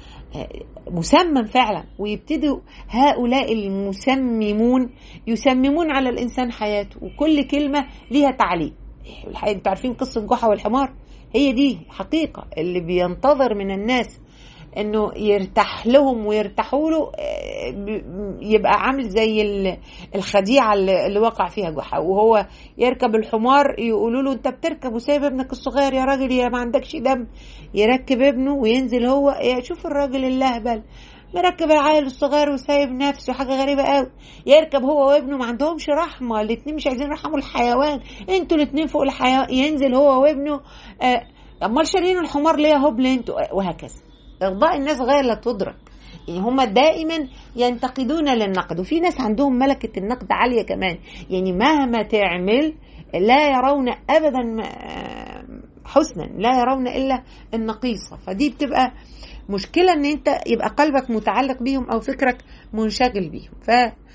مسمم فعلا ويبتدوا هؤلاء المسممون يسممون على الانسان حياته وكل كلمه ليها تعليق الحقيقة انتوا عارفين قصه جحا والحمار هي دي حقيقه اللي بينتظر من الناس انه يرتاح لهم ويرتاحوا له يبقى عامل زي الخديعه اللي وقع فيها جحا وهو يركب الحمار يقولوا له انت بتركب وسايب ابنك الصغير يا راجل يا ما عندكش دم يركب ابنه وينزل هو يا شوف الراجل اللهبل مركب العيل الصغير وسايب نفسه حاجه غريبه قوي يركب هو وابنه ما عندهمش رحمه الاثنين مش عايزين يرحموا الحيوان انتوا الاثنين فوق الحيوان ينزل هو وابنه امال آه شارين الحمار ليه هبل انتوا وهكذا إرضاء الناس غير لا تدرك يعني هم دائما ينتقدون للنقد وفي ناس عندهم ملكة النقد عالية كمان يعني مهما تعمل لا يرون أبدا حسنا لا يرون الا النقيصه فدي بتبقى مشكله ان انت يبقى قلبك متعلق بيهم او فكرك منشغل بيهم ف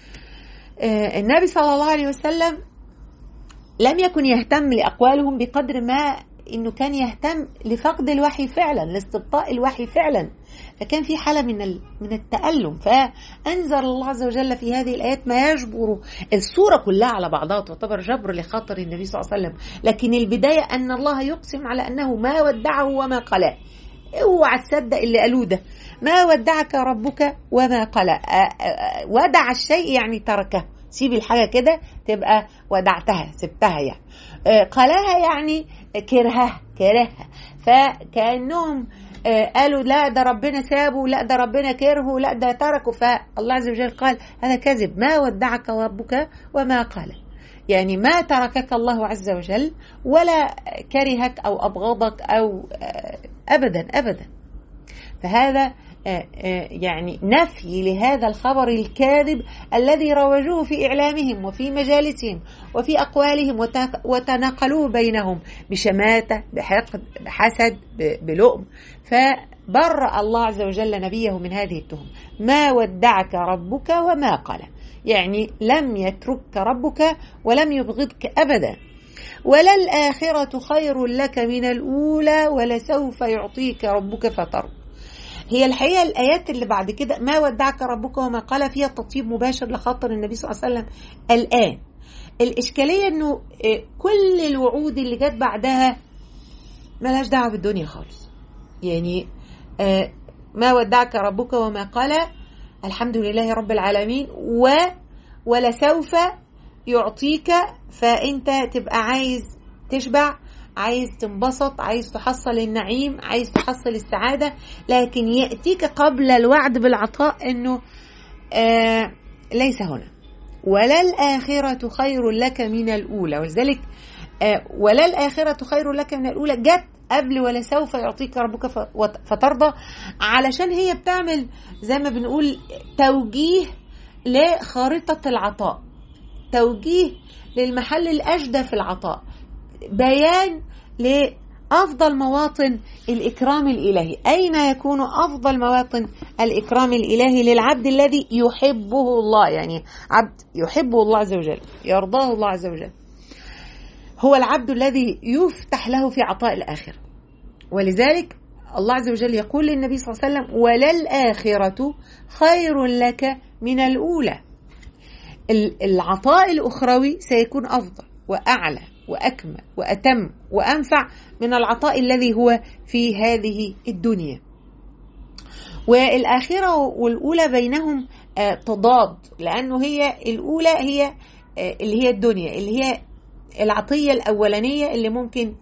النبي صلى الله عليه وسلم لم يكن يهتم لاقوالهم بقدر ما انه كان يهتم لفقد الوحي فعلا لاستبطاء الوحي فعلا فكان في حالة من من التألم فأنزل الله عز وجل في هذه الآيات ما يجبر الصورة كلها على بعضها تعتبر جبر لخاطر النبي صلى الله عليه وسلم لكن البداية أن الله يقسم على أنه ما ودعه وما قلاه اوعى تصدق اللي قالوه ده ما ودعك ربك وما قلى ودع الشيء يعني تركه سيب الحاجة كده تبقى ودعتها سبتها يعني قلاها يعني كرهها كرهها فكأنهم قالوا لا ده ربنا سابه لا ده ربنا كرهه لا ده تركه فالله عز وجل قال هذا كذب ما ودعك ربك وما قال يعني ما تركك الله عز وجل ولا كرهك او ابغضك او ابدا ابدا فهذا يعني نفي لهذا الخبر الكاذب الذي روجوه في إعلامهم وفي مجالسهم وفي أقوالهم وتناقلوه بينهم بشماتة بحقد بحسد بلؤم فبرأ الله عز وجل نبيه من هذه التهم ما ودعك ربك وما قال يعني لم يتركك ربك ولم يبغضك أبدا ولا الآخرة خير لك من الأولى ولسوف يعطيك ربك فترضى هي الحقيقه الايات اللي بعد كده ما ودعك ربك وما قال فيها تطيب مباشر لخاطر النبي صلى الله عليه وسلم الان الاشكاليه انه كل الوعود اللي جت بعدها ملهاش دعوه بالدنيا خالص يعني ما ودعك ربك وما قال الحمد لله رب العالمين و ولسوف يعطيك فانت تبقى عايز تشبع عايز تنبسط عايز تحصل النعيم عايز تحصل السعادة لكن يأتيك قبل الوعد بالعطاء أنه آه ليس هنا ولا الآخرة خير لك من الأولى ولذلك آه ولا الآخرة خير لك من الأولى جت قبل ولا سوف يعطيك ربك فترضى علشان هي بتعمل زي ما بنقول توجيه لخارطة العطاء توجيه للمحل الأجدى في العطاء بيان لأفضل مواطن الإكرام الإلهي أين يكون أفضل مواطن الإكرام الإلهي للعبد الذي يحبه الله يعني عبد يحبه الله عز وجل يرضاه الله عز وجل هو العبد الذي يفتح له في عطاء الآخرة ولذلك الله عز وجل يقول للنبي صلى الله عليه وسلم وللآخرة خير لك من الأولى العطاء الأخروي سيكون أفضل وأعلى واكمل واتم وانفع من العطاء الذي هو في هذه الدنيا والاخره والاولى بينهم تضاد لانه هي الاولى هي اللي هي الدنيا اللي هي العطيه الاولانيه اللي ممكن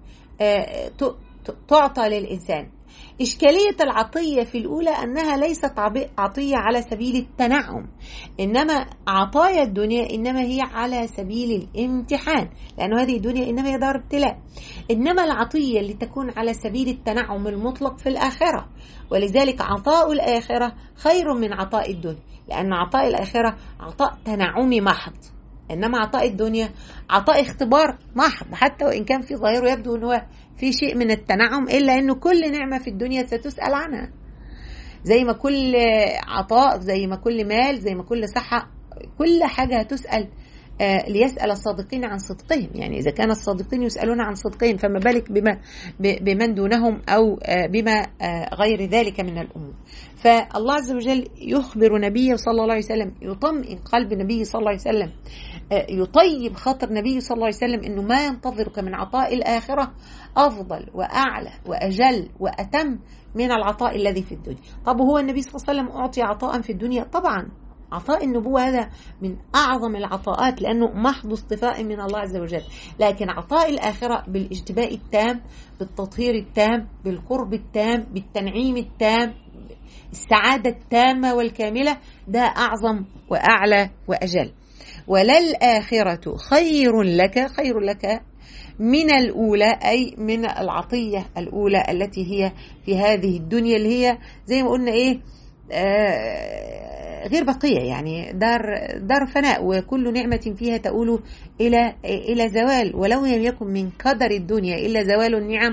تعطى للانسان إشكالية العطية في الأولى أنها ليست عطية على سبيل التنعم إنما عطايا الدنيا إنما هي على سبيل الامتحان لأن هذه الدنيا إنما هي دار ابتلاء إنما العطية اللي تكون على سبيل التنعم المطلق في الآخرة ولذلك عطاء الآخرة خير من عطاء الدنيا لأن عطاء الآخرة عطاء تنعمي محض انما عطاء الدنيا عطاء اختبار محض حتى وان كان في ظاهره يبدو ان هو في شيء من التنعم الا انه كل نعمه في الدنيا ستسال عنها زي ما كل عطاء زي ما كل مال زي ما كل صحه كل حاجه هتسال آه ليسأل الصادقين عن صدقهم يعني إذا كان الصادقين يسألون عن صدقهم فما بالك بما بمن دونهم أو آه بما آه غير ذلك من الأمور فالله عز وجل يخبر نبيه صلى الله عليه وسلم يطمئن قلب النبي صلى الله عليه وسلم يطيب خاطر النبي صلى الله عليه وسلم انه ما ينتظرك من عطاء الاخره افضل واعلى واجل واتم من العطاء الذي في الدنيا. طب هو النبي صلى الله عليه وسلم اعطي عطاء في الدنيا؟ طبعا عطاء النبوة هذا من أعظم العطاءات لأنه محض اصطفاء من الله عز وجل لكن عطاء الآخرة بالاجتباء التام بالتطهير التام بالقرب التام بالتنعيم التام السعادة التامة والكاملة ده أعظم وأعلى وأجل وللآخرة خير لك خير لك من الأولى أي من العطية الأولى التي هي في هذه الدنيا اللي هي زي ما قلنا إيه آه غير بقية يعني دار دار فناء وكل نعمة فيها تؤول إلى إلى زوال ولو لم يكن من قدر الدنيا إلا زوال النعم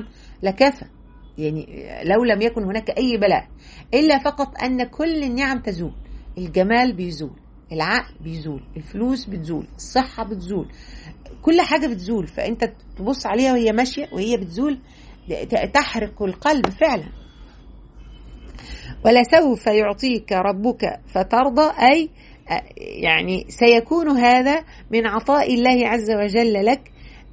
لكفى يعني لو لم يكن هناك أي بلاء إلا فقط أن كل النعم تزول الجمال بيزول العقل بيزول الفلوس بتزول الصحة بتزول كل حاجة بتزول فأنت تبص عليها وهي ماشية وهي بتزول تحرق القلب فعلا ولسوف يعطيك ربك فترضى أي يعني سيكون هذا من عطاء الله عز وجل لك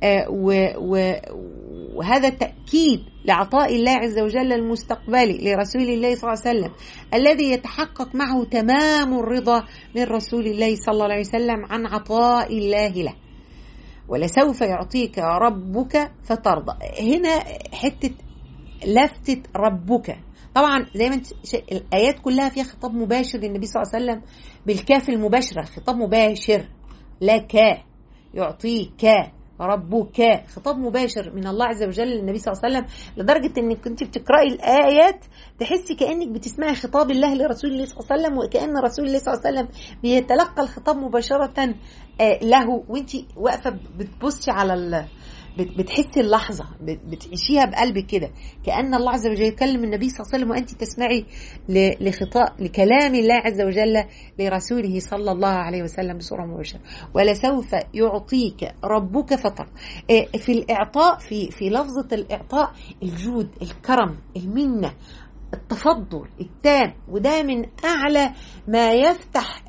وهذا تأكيد لعطاء الله عز وجل المستقبلي لرسول الله صلى الله عليه وسلم الذي يتحقق معه تمام الرضا من رسول الله صلى الله عليه وسلم عن عطاء الله له ولسوف يعطيك ربك فترضى هنا حتة لفتة ربك طبعا زي ما انت الايات كلها فيها خطاب مباشر للنبي صلى الله عليه وسلم بالكاف المباشره خطاب مباشر لك يعطيك ربك خطاب مباشر من الله عز وجل للنبي صلى الله عليه وسلم لدرجة انك كنت بتقرأي الآيات تحسي كأنك بتسمعي خطاب الله لرسول الله صلى الله عليه وسلم وكأن رسول الله صلى الله عليه وسلم بيتلقى الخطاب مباشرة له وانت واقفة بتبصي على ال بتحسي اللحظة بتعيشيها بقلبك كده كأن الله عز وجل يكلم النبي صلى الله عليه وسلم وأنت تسمعي لخطاب لكلام الله عز وجل لرسوله صلى الله عليه وسلم بصورة مباشرة ولسوف يعطيك ربك فطر في الإعطاء في في لفظة الإعطاء الجود الكرم المنة التفضل التام وده من أعلى ما يفتح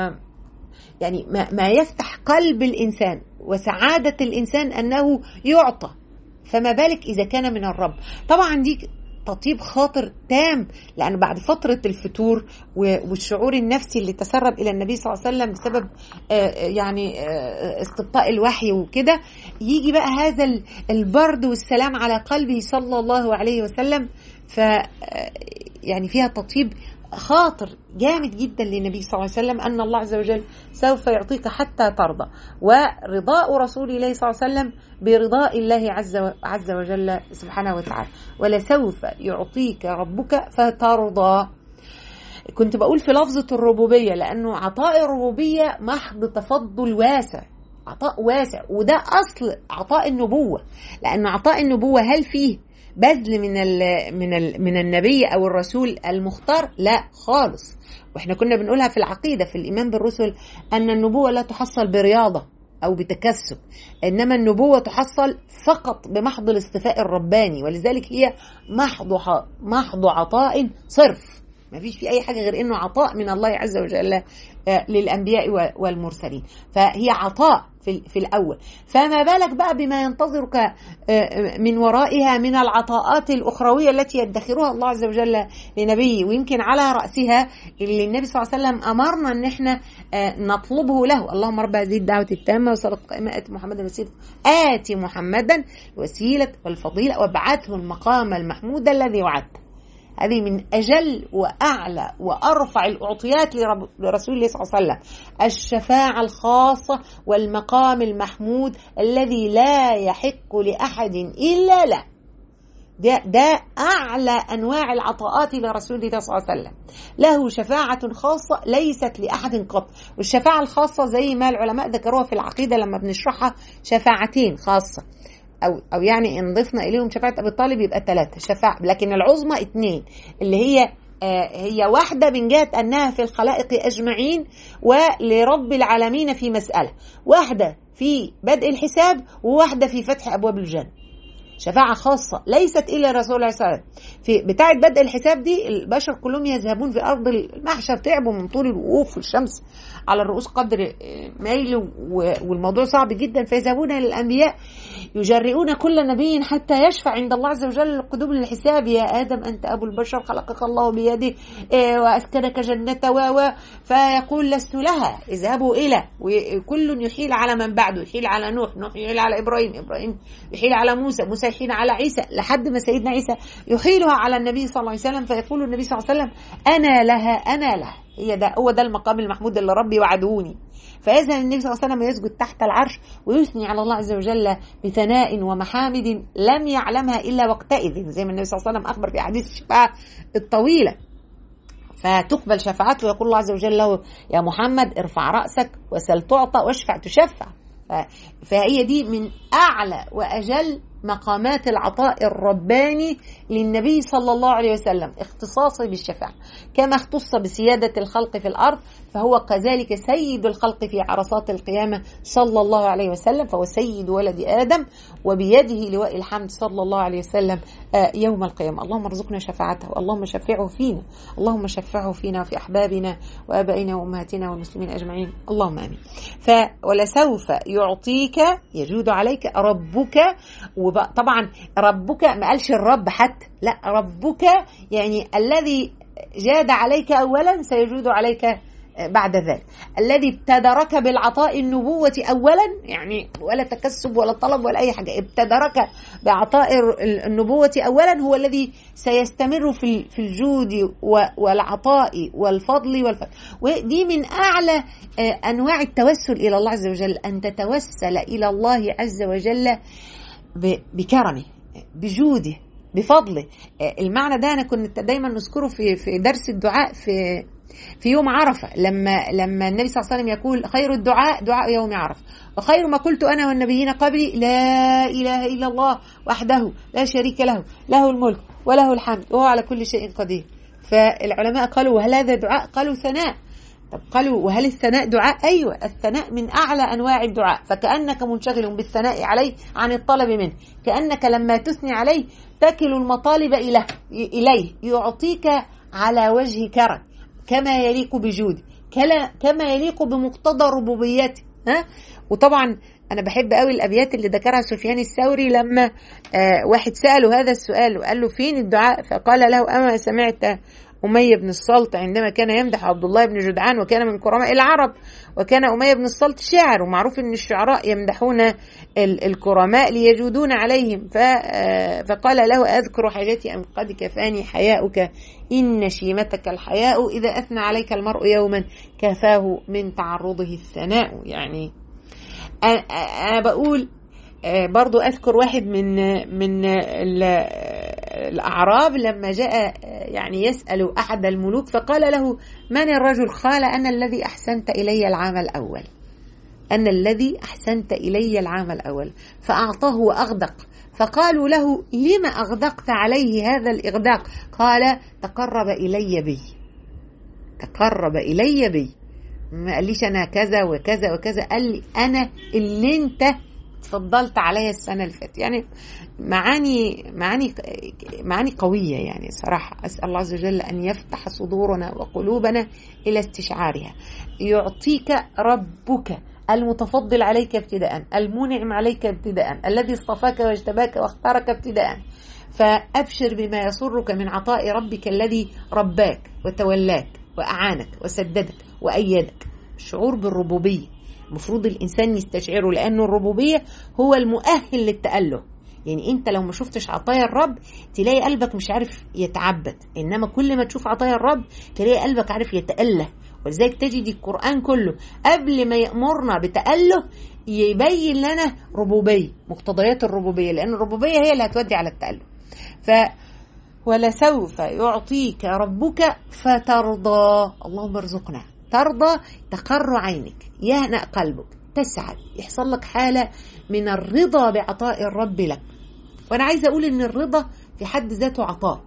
يعني ما, ما يفتح قلب الإنسان وسعادة الإنسان أنه يعطى فما بالك إذا كان من الرب طبعا دي تطيب خاطر تام لأن بعد فترة الفتور والشعور النفسي اللي تسرب إلى النبي صلى الله عليه وسلم بسبب يعني استبطاء الوحي وكده يجي بقى هذا البرد والسلام على قلبه صلى الله عليه وسلم ف يعني فيها تطيب خاطر جامد جدا للنبي صلى الله عليه وسلم أن الله عز وجل سوف يعطيك حتى ترضى ورضاء رسول الله صلى الله عليه وسلم برضاء الله عز, عز وجل سبحانه وتعالى ولسوف يعطيك ربك فترضى كنت بقول في لفظة الربوبية لأنه عطاء الربوبية محض تفضل واسع عطاء واسع وده أصل عطاء النبوة لأن عطاء النبوة هل فيه بذل من ال من ال من النبي او الرسول المختار لا خالص واحنا كنا بنقولها في العقيده في الايمان بالرسل ان النبوه لا تحصل برياضه او بتكسب انما النبوه تحصل فقط بمحض الاصطفاء الرباني ولذلك هي محض محض عطاء صرف ما فيش في اي حاجه غير انه عطاء من الله عز وجل للانبياء والمرسلين فهي عطاء في, في الاول فما بالك بقى بما ينتظرك من ورائها من العطاءات الاخرويه التي يدخرها الله عز وجل لنبيه ويمكن على راسها اللي النبي صلى الله عليه وسلم امرنا ان احنا نطلبه له اللهم رب هذه الدعوه التامه وصلاه قائمه ات محمدا الوسيله ات محمدا الوسيله والفضيله وابعثه المقام المحمود الذي وعدته هذه من أجل وأعلى وأرفع الأعطيات لرسول الله صلى الله عليه وسلم الشفاعة الخاصة والمقام المحمود الذي لا يحق لأحد إلا له ده, ده أعلى أنواع العطاءات لرسول الله صلى الله عليه وسلم له شفاعة خاصة ليست لأحد قط والشفاعة الخاصة زي ما العلماء ذكروها في العقيدة لما بنشرحها شفاعتين خاصة او او يعني ان ضفنا اليهم شفاعه ابي طالب يبقى ثلاثه شفاعه لكن العظمى اثنين اللي هي آه هي واحدة من جهة أنها في الخلائق أجمعين ولرب العالمين في مسألة واحدة في بدء الحساب وواحدة في فتح أبواب الجنة شفاعة خاصة ليست إلا رسول الله صلى الله عليه وسلم في بتاعة بدء الحساب دي البشر كلهم يذهبون في أرض المحشر تعبوا من طول الوقوف في الشمس على الرؤوس قدر ميل والموضوع صعب جدا فيذهبون إلى الأنبياء يجرئون كل نبي حتى يشفع عند الله عز وجل القدوم للحساب يا آدم أنت أبو البشر خلقك الله بيده وأسكنك جنة و فيقول لست لها اذهبوا إلى وكل يحيل على من بعده يحيل على نوح نوح يحيل على إبراهيم إبراهيم يحيل على موسى موسى يحيل على عيسى لحد ما سيدنا عيسى يحيلها على النبي صلى الله عليه وسلم فيقول النبي صلى الله عليه وسلم أنا لها أنا لها هي ده هو ده المقام المحمود اللي ربي وعدوني فإذا النبي صلى الله عليه وسلم يسجد تحت العرش ويثني على الله عز وجل بثناء ومحامد لم يعلمها إلا وقتئذ زي ما النبي صلى الله عليه وسلم أخبر في حديث الشفاعة الطويلة فتقبل شفاعته ويقول الله عز وجل له يا محمد ارفع رأسك وسل تعطى واشفع تشفع فهي دي من أعلى وأجل مقامات العطاء الرباني للنبي صلى الله عليه وسلم اختصاصه بالشفاعة كما اختص بسيادة الخلق في الأرض فهو كذلك سيد الخلق في عرصات القيامة صلى الله عليه وسلم فهو سيد ولد آدم وبيده لواء الحمد صلى الله عليه وسلم يوم القيامة اللهم ارزقنا شفاعته اللهم شفعه فينا اللهم شفعه فينا وفي أحبابنا وآبائنا وأمهاتنا والمسلمين أجمعين اللهم آمين فولسوف يعطيك يجود عليك ربك وطبعا ربك ما قالش الرب حتى لا ربك يعني الذي جاد عليك اولا سيجود عليك بعد ذلك الذي ابتدرك بالعطاء النبوة أولا يعني ولا تكسب ولا طلب ولا أي حاجة ابتدرك بعطاء النبوة أولا هو الذي سيستمر في في الجود والعطاء والفضل والفضل ودي من أعلى أنواع التوسل إلى الله عز وجل أن تتوسل إلى الله عز وجل بكرمه بجوده بفضله المعنى ده انا كنت دايما نذكره في في درس الدعاء في في يوم عرفه لما لما النبي صلى الله عليه وسلم يقول خير الدعاء دعاء يوم عرفه وخير ما قلت انا والنبيين قبلي لا اله الا الله وحده لا شريك له له الملك وله الحمد وهو على كل شيء قدير فالعلماء قالوا وهل هذا دعاء قالوا ثناء طب قالوا وهل الثناء دعاء؟ أيوة الثناء من أعلى أنواع الدعاء فكأنك منشغل بالثناء عليه عن الطلب منه كأنك لما تثني عليه تكل المطالب إليه, إليه يعطيك على وجه كرم كما يليق بجوده كما يليق بمقتضى ربوبيته ها وطبعا انا بحب قوي الابيات اللي ذكرها سفيان الثوري لما آه واحد ساله هذا السؤال وقال له فين الدعاء فقال له اما سمعت أمية بن الصلت عندما كان يمدح عبد الله بن جدعان وكان من كرماء العرب وكان أمية بن الصلت شاعر ومعروف أن الشعراء يمدحون الكرماء ليجودون عليهم فقال له أذكر حاجتي أم قد كفاني حياؤك إن شيمتك الحياء إذا أثنى عليك المرء يوما كفاه من تعرضه الثناء يعني أنا بقول برضو أذكر واحد من من الأعراب لما جاء يعني يسأل أحد الملوك فقال له من الرجل قال أنا الذي أحسنت إلي العام الأول أنا الذي أحسنت إلي العام الأول فأعطاه وأغدق فقالوا له لم أغدقت عليه هذا الإغداق قال تقرب إلي بي تقرب إلي بي ما قاليش أنا كذا وكذا وكذا قال لي أنا اللي أنت تفضلت عليا السنه اللي فاتت يعني معاني معاني معاني قويه يعني صراحه اسال الله عز وجل ان يفتح صدورنا وقلوبنا الى استشعارها يعطيك ربك المتفضل عليك ابتداء المنعم عليك ابتداء الذي اصطفاك واجتباك واختارك ابتداء فابشر بما يسرك من عطاء ربك الذي رباك وتولاك واعانك وسددك وايدك الشعور بالربوبيه المفروض الانسان يستشعره لانه الربوبيه هو المؤهل للتاله يعني انت لو ما شفتش عطايا الرب تلاقي قلبك مش عارف يتعبد انما كل ما تشوف عطايا الرب تلاقي قلبك عارف يتاله ولذلك تجد القران كله قبل ما يامرنا بتاله يبين لنا ربوبيه مقتضيات الربوبيه لان الربوبيه هي اللي هتودي على التاله ف ولسوف يعطيك ربك فترضى اللهم ارزقنا ترضى تقر عينك يهنأ قلبك تسعد يحصل لك حالة من الرضا بعطاء الرب لك وأنا عايزة أقول إن الرضا في حد ذاته عطاء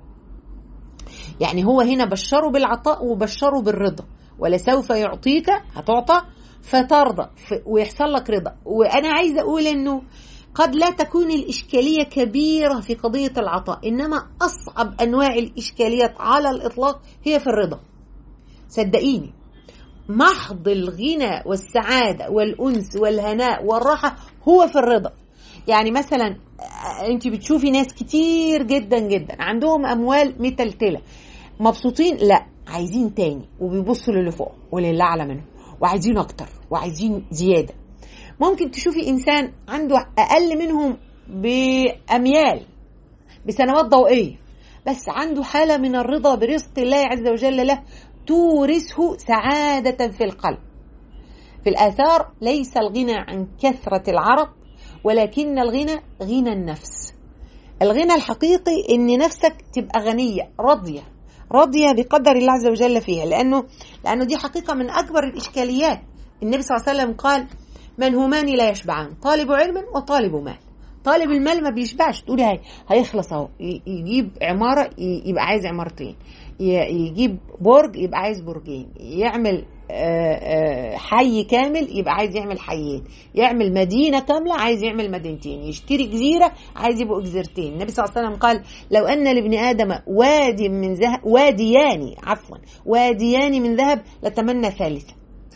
يعني هو هنا بشره بالعطاء وبشره بالرضا ولسوف يعطيك هتعطى فترضى ويحصل لك رضا وأنا عايزة أقول إنه قد لا تكون الإشكالية كبيرة في قضية العطاء إنما أصعب أنواع الإشكاليات على الإطلاق هي في الرضا صدقيني محض الغنى والسعادة والأنس والهناء والراحة هو في الرضا يعني مثلا انت بتشوفي ناس كتير جدا جدا عندهم أموال متلتلة مبسوطين لا عايزين تاني وبيبصوا للي فوق وللي أعلى منهم وعايزين أكتر وعايزين زيادة ممكن تشوفي إنسان عنده أقل منهم بأميال بسنوات ضوئية بس عنده حالة من الرضا برزق الله عز وجل له تورثه سعادة في القلب في الآثار ليس الغنى عن كثرة العرب ولكن الغنى غنى النفس الغنى الحقيقي ان نفسك تبقى غنية راضية راضية بقدر الله عز وجل فيها لأنه لأنه دي حقيقة من أكبر الإشكاليات النبي صلى الله عليه وسلم قال من همان لا يشبعان طالب علم وطالب مال طالب المال ما بيشبعش تقولي هي هيخلص اهو ي- يجيب عماره ي- يبقى عايز عمارتين ي- يجيب برج يبقى عايز برجين يعمل آه، آه، حي كامل يبقى عايز يعمل حيين يعمل مدينة كاملة عايز يعمل مدينتين يشتري جزيرة عايز يبقوا جزيرتين النبي صلى الله عليه وسلم قال لو أن لابن آدم وادي من ذهب واديان عفوا واديان من ذهب لتمنى ثالثا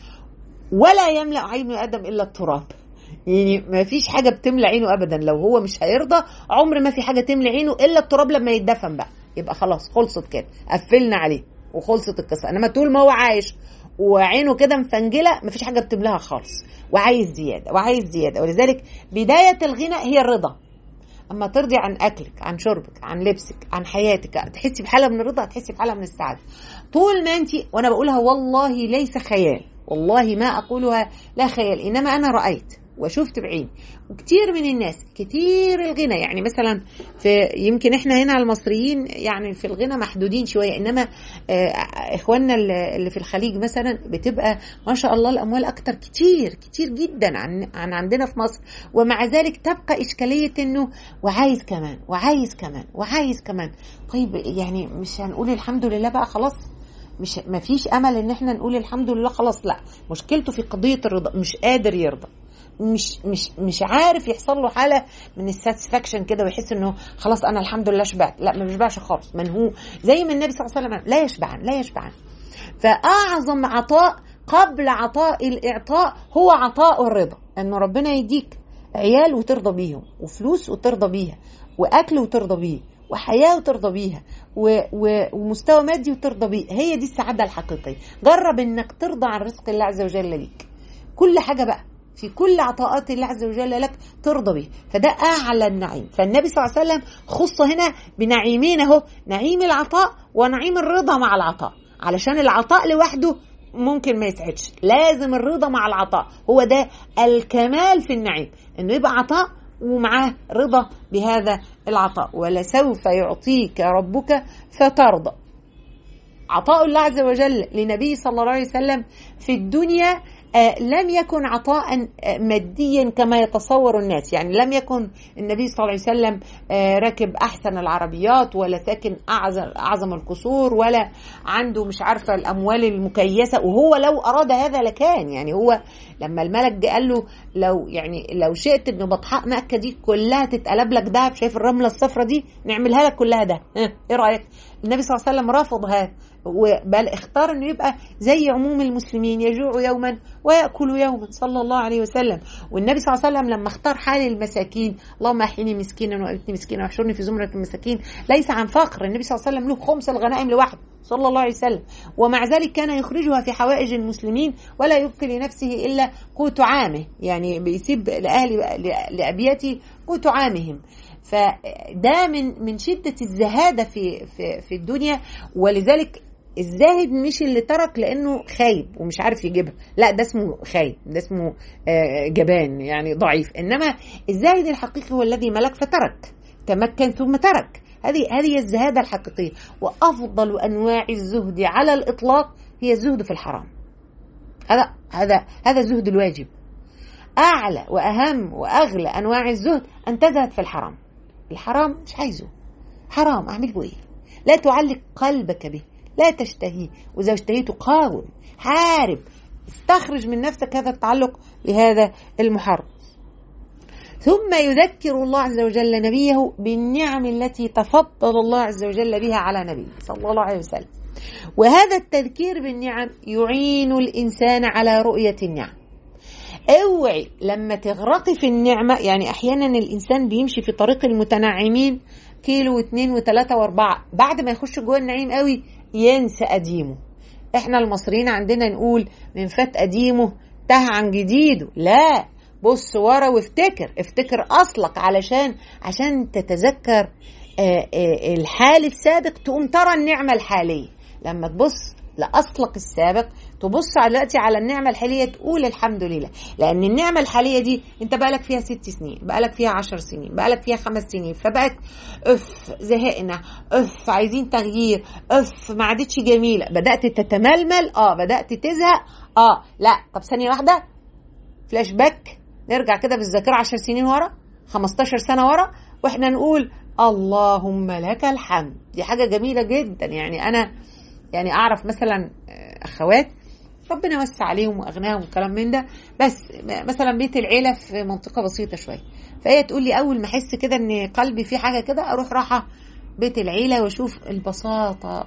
ولا يملأ عين آدم إلا التراب يعني ما فيش حاجة بتملى عينه أبدا لو هو مش هيرضى عمر ما في حاجة تملى عينه إلا التراب لما يتدفن بقى يبقى خلاص خلصت كده قفلنا عليه وخلصت القصة إنما طول ما هو عايش وعينه كده مفنجلة مفيش حاجة بتملاها خالص وعايز زيادة وعايز زيادة ولذلك بداية الغنى هي الرضا اما ترضي عن اكلك عن شربك عن لبسك عن حياتك تحسي بحاله من الرضا هتحسي بحاله من السعاده طول ما انت وانا بقولها والله ليس خيال والله ما اقولها لا خيال انما انا رايت وشفت بعيني وكتير من الناس كتير الغنى يعني مثلا في يمكن احنا هنا المصريين يعني في الغنى محدودين شويه انما آه، اخواننا اللي اللي في الخليج مثلا بتبقى ما شاء الله الاموال اكتر كتير كتير جدا عن عن عندنا في مصر ومع ذلك تبقى اشكاليه انه وعايز كمان وعايز كمان وعايز كمان طيب يعني مش هنقول الحمد لله بقى خلاص مش ما فيش امل ان احنا نقول الحمد لله خلاص لا مشكلته في قضيه الرضا مش قادر يرضى مش مش مش عارف يحصل له حاله من الساتسفاكشن كده ويحس انه خلاص انا الحمد لله شبعت لا ما بيشبعش خالص من هو زي ما النبي صلى الله عليه وسلم لا يشبعن لا يشبعن فاعظم عطاء قبل عطاء الاعطاء هو عطاء الرضا انه ربنا يديك عيال وترضى بيهم وفلوس وترضى بيها واكل وترضى بيه وحياه وترضى بيها و... و... ومستوى مادي وترضى بيه هي دي السعاده الحقيقيه جرب انك ترضى عن رزق الله عز وجل ليك كل حاجه بقى في كل عطاءات الله عز وجل لك ترضى به فده اعلى النعيم فالنبي صلى الله عليه وسلم خص هنا بنعيمين اهو نعيم العطاء ونعيم الرضا مع العطاء علشان العطاء لوحده ممكن ما يسعدش لازم الرضا مع العطاء هو ده الكمال في النعيم انه يبقى عطاء ومعاه رضا بهذا العطاء ولسوف يعطيك ربك فترضى عطاء الله عز وجل لنبي صلى الله عليه وسلم في الدنيا آه، لم يكن عطاء آه، ماديا كما يتصور الناس يعني لم يكن النبي صلى الله عليه وسلم آه، راكب احسن العربيات ولا ساكن اعظم اعظم القصور ولا عنده مش عارفه الاموال المكيسه وهو لو اراد هذا لكان يعني هو لما الملك جه قال له لو يعني لو شئت ان بطحاء مكه دي كلها تتقلب لك دهب شايف الرمله الصفراء دي نعملها لك كلها ده ها، ايه رايك النبي صلى الله عليه وسلم رفض هذا بل اختار انه يبقى زي عموم المسلمين يجوع يوما ويأكل يوما صلى الله عليه وسلم والنبي صلى الله عليه وسلم لما اختار حال المساكين اللهم احيني مسكينا وامتني مسكينا واحشرني في زمرة المساكين ليس عن فقر النبي صلى الله عليه وسلم له خمس الغنائم لوحده صلى الله عليه وسلم ومع ذلك كان يخرجها في حوائج المسلمين ولا يبقي لنفسه الا قوت عامه يعني بيسيب لاهل لابياته قوت عامهم فده من من شده الزهاده في في في الدنيا ولذلك الزاهد مش اللي ترك لانه خايب ومش عارف يجيبها لا ده اسمه خايب ده اسمه آه، جبان يعني ضعيف انما الزاهد الحقيقي هو الذي ملك فترك تمكن ثم ترك هذه هذه الزهاده الحقيقيه وافضل انواع الزهد على الاطلاق هي الزهد في الحرام هذا هذا هذا الزهد الواجب اعلى واهم واغلى انواع الزهد ان تزهد في الحرام الحرام مش عايزه حرام اعمل به ايه لا تعلق قلبك به لا تشتهيه واذا اشتهيته قاوم حارب استخرج من نفسك هذا التعلق بهذا المحرم ثم يذكر الله عز وجل نبيه بالنعم التي تفضل الله عز وجل بها على نبيه صلى الله عليه وسلم وهذا التذكير بالنعم يعين الانسان على رؤيه النعم اوعي لما تغرقي في النعمة يعني احيانا الانسان بيمشي في طريق المتنعمين كيلو واثنين وثلاثة واربعة بعد ما يخش جوه النعيم قوي ينسى قديمه احنا المصريين عندنا نقول من فات قديمه تاه عن جديده لا بص ورا وافتكر افتكر اصلك علشان عشان تتذكر آه، آه، الحال السابق تقوم ترى النعمة الحالية لما تبص لاصلك السابق تبص على دلوقتي على النعمه الحاليه تقول الحمد لله لان النعمه الحاليه دي انت بقالك فيها ست سنين بقالك فيها عشر سنين بقالك فيها خمس سنين فبقت اف زهقنا اف عايزين تغيير اف ما عادتش جميله بدات تتململ اه بدات تزهق اه لا طب ثانيه واحده فلاش باك نرجع كده بالذاكره عشر سنين ورا 15 سنة ورا واحنا نقول اللهم لك الحمد دي حاجة جميلة جدا يعني أنا يعني أعرف مثلا أخوات ربنا وسع عليهم واغناهم وكلام من ده بس مثلا بيت العيله في منطقه بسيطه شويه فهي تقول لي اول ما احس كده ان قلبي فيه حاجه كده اروح رايحه بيت العيله واشوف البساطه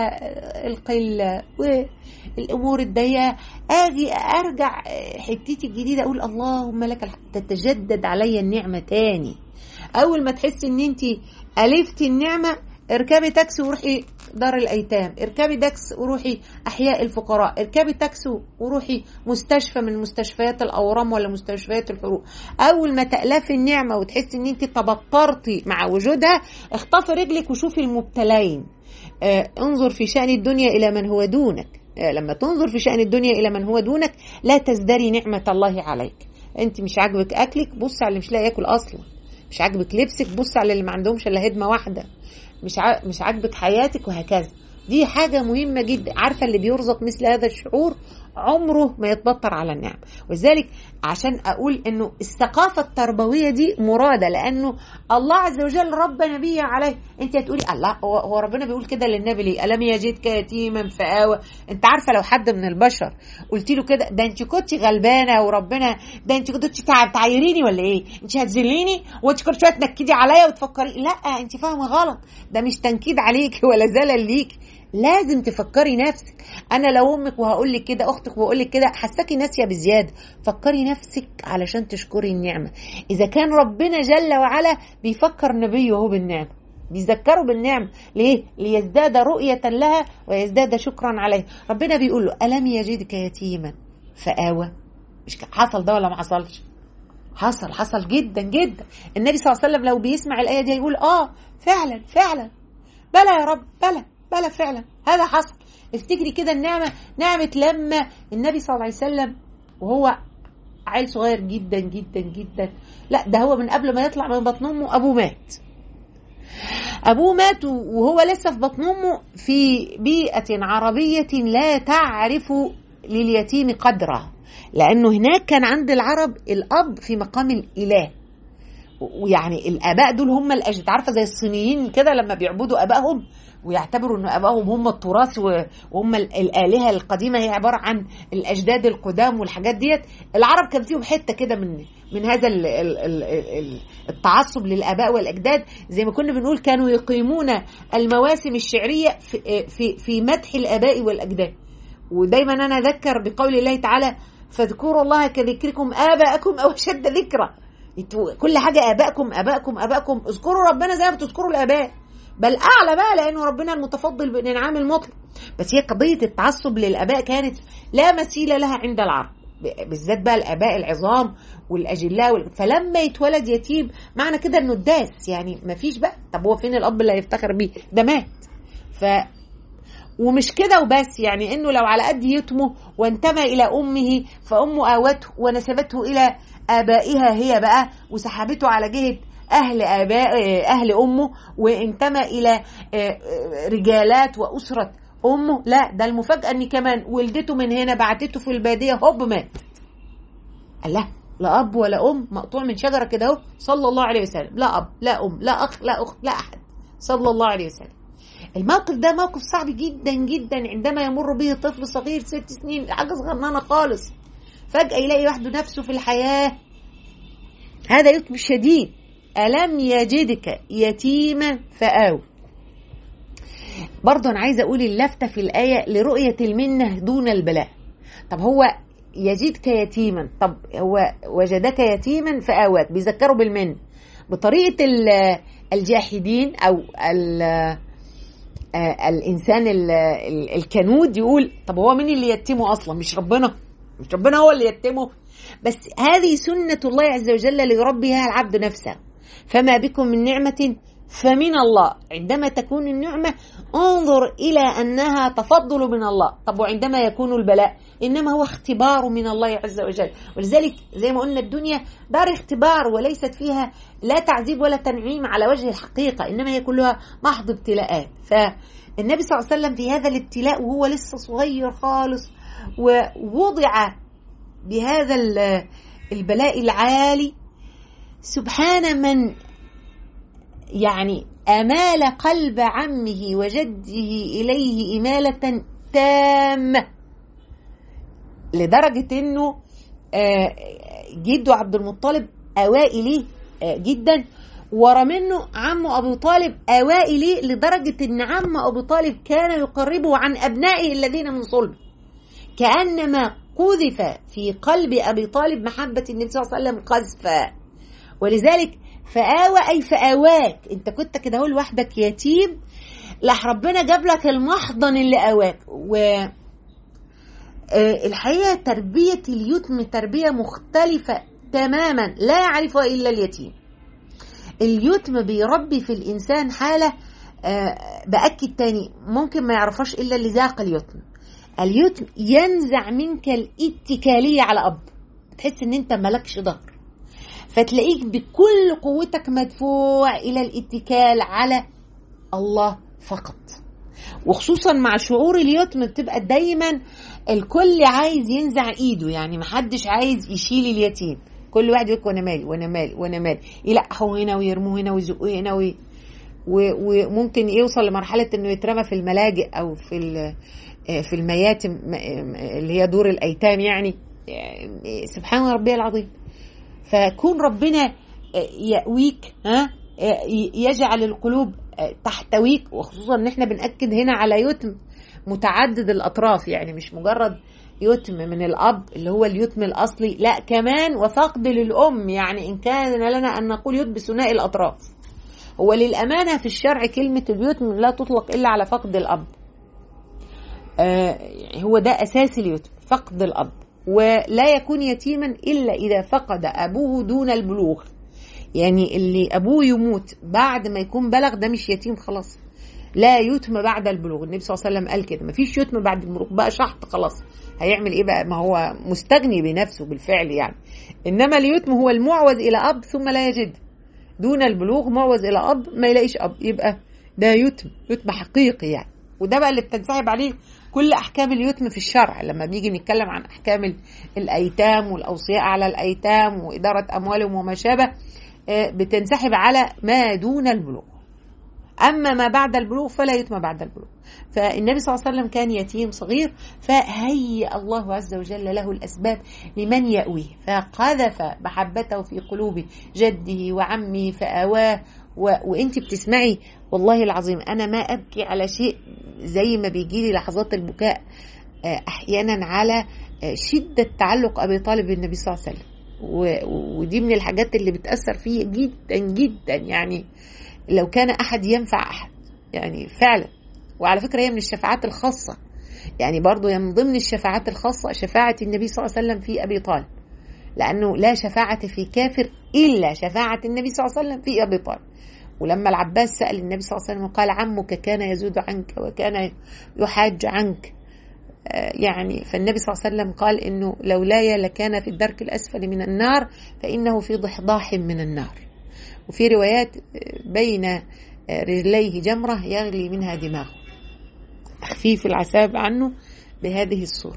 والقله والامور الضيقه اجي ارجع حتتي الجديده اقول اللهم لك الحمد تتجدد عليا النعمه تاني اول ما تحسي ان انت الفتي النعمه اركبي تاكسي وروحي دار الايتام اركبي تاكس وروحي احياء الفقراء اركبي تاكسي وروحي مستشفى من مستشفيات الاورام ولا مستشفيات الحروق اول ما تالفي النعمه وتحسي ان انت تبطرتي مع وجودها اخطفي رجلك وشوفي المبتلين اه انظر في شان الدنيا الى من هو دونك اه لما تنظر في شان الدنيا الى من هو دونك لا تزدري نعمه الله عليك انت مش عاجبك اكلك بص على اللي مش لاقي ياكل اصلا مش عاجبك لبسك بص على اللي ما عندهمش الا هدمه واحده مش مش عاجبك حياتك وهكذا دي حاجة مهمة جدا عارفة اللي بيرزق مثل هذا الشعور عمره ما يتبطر على النعم ولذلك عشان أقول أنه الثقافة التربوية دي مرادة لأنه الله عز وجل رب نبيه عليه أنت هتقولي الله هو ربنا بيقول كده للنبي ليه ألم يجدك يتيما فآوى أنت عارفة لو حد من البشر قلت له كده ده أنت كنت غلبانة وربنا ده أنت كنت تعايريني ولا إيه أنت هتذليني وأنت كنت شوية تنكدي عليا وتفكري لا أنت فاهمة غلط ده مش تنكيد عليك ولا زلل ليك لازم تفكري نفسك انا لو امك وهقول لك كده اختك وهقول لك كده حساكي ناسيه بزياده فكري نفسك علشان تشكري النعمه اذا كان ربنا جل وعلا بيفكر نبيه هو بالنعمه بيذكروا بالنعم ليه ليزداد رؤية لها ويزداد شكرا عليه ربنا بيقول له ألم يجدك يتيما فآوى مش حصل ده ولا ما حصلش حصل حصل جدا جدا النبي صلى الله عليه وسلم لو بيسمع الآية دي يقول آه فعلا فعلا بلى يا رب بلى بلى فعلا هذا حصل افتكري كده النعمة نعمة لما النبي صلى الله عليه وسلم وهو عيل صغير جدا جدا جدا لا ده هو من قبل ما يطلع من بطن امه ابوه مات ابوه مات وهو لسه في بطن امه في بيئة عربية لا تعرف لليتيم قدره لانه هناك كان عند العرب الاب في مقام الاله ويعني الاباء دول هم الاجداد عارفه زي الصينيين كده لما بيعبدوا ابائهم ويعتبروا ان ابائهم هم التراث وهم الالهه القديمه هي عباره عن الاجداد القدام والحاجات ديت العرب كان فيهم حته كده من من هذا التعصب للاباء والاجداد زي ما كنا بنقول كانوا يقيمون المواسم الشعريه في في, في مدح الاباء والاجداد ودايما انا اذكر بقول الله تعالى فاذكروا الله كذكركم اباءكم او اشد ذكرا كل حاجه ابائكم ابائكم ابائكم اذكروا ربنا زي ما بتذكروا الاباء بل اعلى بقى لانه ربنا المتفضل بالانعام المطلق بس هي قضيه التعصب للاباء كانت لا مثيل لها عند العرب بالذات بقى الاباء العظام والاجلاء فلما يتولد يتيم معنى كده انه اداس يعني ما فيش بقى طب هو فين الاب اللي هيفتخر بيه ده مات ف ومش كده وبس يعني انه لو على قد يتمه وانتمى الى امه فامه اوته ونسبته الى ابائها هي بقى وسحبته على جهه اهل اباء اهل امه وانتمى الى رجالات واسره امه لا ده المفاجاه ان كمان ولدته من هنا بعتته في الباديه هوب مات الله لا اب ولا ام مقطوع من شجره كده اهو صلى الله عليه وسلم لا اب لا ام لا اخ لا اخت لا احد صلى الله عليه وسلم الموقف ده موقف صعب جدا جدا عندما يمر به طفل صغير ست سنين حاجه صغننه خالص فجاه يلاقي وحده نفسه في الحياه هذا يتم شديد ألم يجدك يتيما فآوى برضه أنا عايزة أقول اللفتة في الآية لرؤية المنة دون البلاء طب هو يجدك يتيما طب هو وجدك يتيما فآواك بيذكروا بالمن بطريقة الجاحدين أو الإنسان الكنود يقول طب هو مين اللي يتمه أصلا مش ربنا مش ربنا هو اللي يتمه بس هذه سنة الله عز وجل ليربيها العبد نفسه فما بكم من نعمة فمن الله عندما تكون النعمة انظر إلى أنها تفضل من الله طب وعندما يكون البلاء إنما هو اختبار من الله عز وجل ولذلك زي ما قلنا الدنيا دار اختبار وليست فيها لا تعذيب ولا تنعيم على وجه الحقيقة إنما هي كلها محض ابتلاءات فالنبي صلى الله عليه وسلم في هذا الابتلاء وهو لسه صغير خالص ووضع بهذا البلاء العالي سبحان من يعني أمال قلب عمه وجده إليه إمالة تامة لدرجة إنه جده عبد المطلب أوى إليه جدا ورا منه عمه أبو طالب أوى إليه لدرجة إن عم أبو طالب كان يقربه عن أبنائه الذين من صلبه كأنما قذف في قلب أبي طالب محبة النبي صلى الله عليه وسلم قذفا ولذلك فآوى أي فآواك أنت كنت كده هو لوحدك يتيم لح ربنا جاب لك المحضن اللي آواك و الحقيقة تربية اليتم تربية مختلفة تماما لا يعرفها إلا اليتيم اليتم بيربي في الإنسان حالة بأكد تاني ممكن ما يعرفهاش إلا اللي ذاق اليتم اليتم ينزع منك الاتكالية على أب تحس إن أنت ملكش ظهر فتلاقيك بكل قوتك مدفوع إلى الاتكال على الله فقط وخصوصا مع شعور اليتم بتبقى دايما الكل عايز ينزع ايده يعني محدش عايز يشيل اليتيم كل واحد يقول وانا مالي وانا مالي وانا مالي يلقحوا هنا ويرموه هنا ويزقوه هنا وي وممكن يوصل لمرحله انه يترمى في الملاجئ او في في المياتم اللي هي دور الايتام يعني سبحان ربي العظيم فكون ربنا يأويك ها يجعل القلوب تحتويك وخصوصا ان احنا بنأكد هنا على يتم متعدد الاطراف يعني مش مجرد يتم من الاب اللي هو اليتم الاصلي لا كمان وفقد للام يعني ان كان لنا ان نقول يتم بثنائي الاطراف هو للامانه في الشرع كلمه اليتم لا تطلق الا على فقد الاب آه هو ده اساس اليتم فقد الاب ولا يكون يتيما الا اذا فقد ابوه دون البلوغ يعني اللي ابوه يموت بعد ما يكون بلغ ده مش يتيم خلاص لا يتم بعد البلوغ النبي صلى الله عليه وسلم قال كده مفيش يتم بعد البلوغ بقى شحط خلاص هيعمل ايه بقى ما هو مستغني بنفسه بالفعل يعني انما اليتم هو المعوز الى اب ثم لا يجد دون البلوغ معوز الى اب ما يلاقيش اب يبقى ده يتم يتم حقيقي يعني وده بقى اللي بتنسحب عليه كل احكام اليتم في الشرع لما بنيجي نتكلم عن احكام الايتام والاوصياء على الايتام واداره اموالهم وما شابه بتنسحب على ما دون البلوغ أما ما بعد البلوغ فلا يتم بعد البلوغ فالنبي صلى الله عليه وسلم كان يتيم صغير فهيأ الله عز وجل له الأسباب لمن يأويه فقذف محبته في قلوب جده وعمه فآواه و... وانت بتسمعي والله العظيم انا ما ابكي على شيء زي ما بيجي لي لحظات البكاء احيانا على شده تعلق ابي طالب بالنبي صلى الله عليه وسلم و... ودي من الحاجات اللي بتاثر فيه جدا جدا يعني لو كان احد ينفع احد يعني فعلا وعلى فكره هي من الشفاعات الخاصه يعني برضو هي من ضمن الشفاعات الخاصه شفاعه النبي صلى الله عليه وسلم في ابي طالب لانه لا شفاعه في كافر الا شفاعه النبي صلى الله عليه وسلم في ابي طالب ولما العباس سال النبي صلى الله عليه وسلم قال عمك كان يزود عنك وكان يحاج عنك يعني فالنبي صلى الله عليه وسلم قال انه لولاي لكان في الدرك الاسفل من النار فانه في ضحضاح من النار وفي روايات بين رجليه جمرة يغلي منها دماغه تخفيف العذاب عنه بهذه الصورة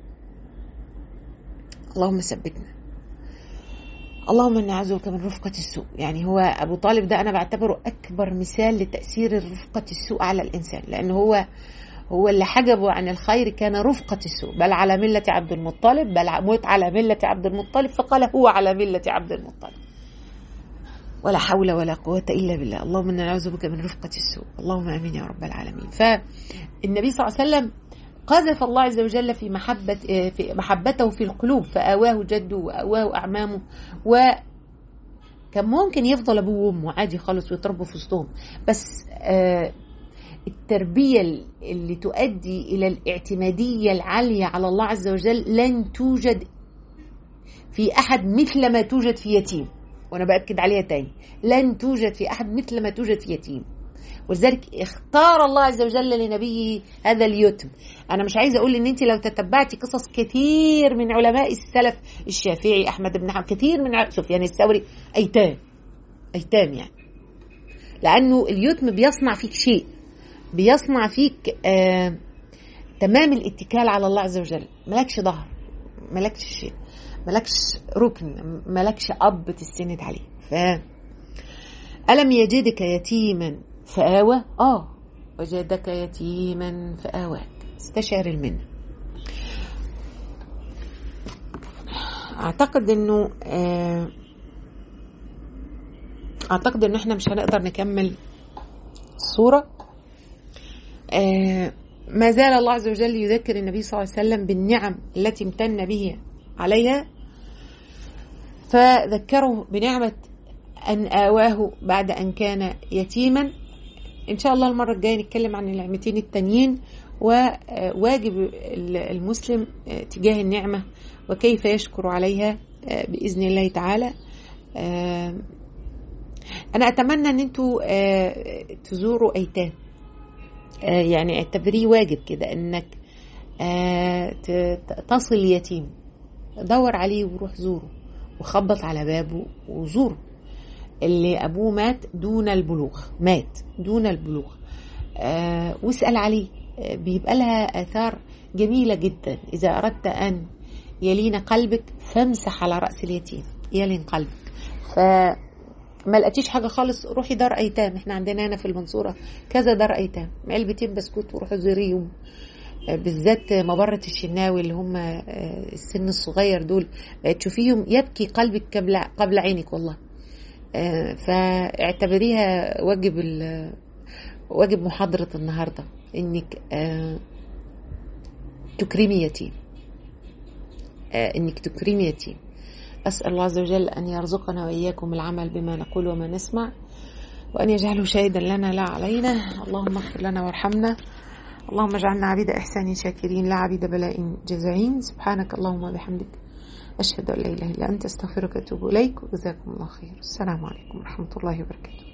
اللهم ثبتنا اللهم اني اعوذ بك من رفقة السوء يعني هو ابو طالب ده انا بعتبره اكبر مثال لتأثير رفقة السوء على الانسان لان هو هو اللي حجبه عن الخير كان رفقة السوء بل على ملة عبد المطلب بل موت على ملة عبد المطلب فقال هو على ملة عبد المطلب ولا حول ولا قوة إلا بالله اللهم إنا نعوذ بك من رفقة السوء اللهم آمين يا رب العالمين فالنبي صلى الله عليه وسلم قذف الله عز وجل في محبة في محبته في القلوب فآواه جده وآواه أعمامه و كان ممكن يفضل أبوه وأمه عادي خالص ويتربوا في وسطهم بس آه التربية اللي تؤدي إلى الاعتمادية العالية على الله عز وجل لن توجد في أحد مثل ما توجد في يتيم وانا باكد عليها تاني لن توجد في احد مثل ما توجد في يتيم ولذلك اختار الله عز وجل لنبيه هذا اليتم انا مش عايزه اقول ان انت لو تتبعتي قصص كثير من علماء السلف الشافعي احمد بن حنبل كثير من سفيان الثوري ايتام ايتام يعني لانه اليتم بيصنع فيك شيء بيصنع فيك آه تمام الاتكال على الله عز وجل ملكش ظهر ملكش شيء ملكش ركن ملكش اب تستند عليه ف ألم يجدك يتيما فآوى آه وجدك يتيما فآواك استشعر المنة أعتقد أنه آه أعتقد أنه إحنا مش هنقدر نكمل الصورة آه ما زال الله عز وجل يذكر النبي صلى الله عليه وسلم بالنعم التي امتن به عليها فذكره بنعمة أن آواه بعد أن كان يتيما إن شاء الله المرة الجاية نتكلم عن النعمتين التانيين وواجب المسلم تجاه النعمة وكيف يشكر عليها بإذن الله تعالى أنا أتمنى أن أنتوا تزوروا أيتام يعني اعتبريه واجب كده أنك تصل يتيم دور عليه وروح زوره وخبط على بابه وزوره اللي أبوه مات دون البلوغ مات دون البلوغ آه واسأل عليه آه بيبقى لها آثار جميلة جدا إذا أردت أن يلين قلبك فامسح على رأس اليتيم يلين قلبك فما لقيتيش حاجة خالص روحي دار أيتام احنا عندنا هنا في المنصورة كذا دار أيتام علبتين بسكوت وروحوا زوريهم آه بالذات مبرة الشناوي اللي هم السن الصغير دول تشوفيهم يبكي قلبك قبل قبل عينك والله فاعتبريها واجب واجب محاضرة النهاردة انك تكرمي يتيم انك تكرمي يتيم اسأل الله عز وجل ان يرزقنا واياكم العمل بما نقول وما نسمع وان يجعله شاهدا لنا لا علينا اللهم اغفر لنا وارحمنا اللهم اجعلنا عبيد احسان شاكرين لا عبيد بلاء جزعين سبحانك اللهم وبحمدك أشهد أن لا إله إلا أنت أستغفرك وأتوب إليك وجزاكم الله خير السلام عليكم ورحمة الله وبركاته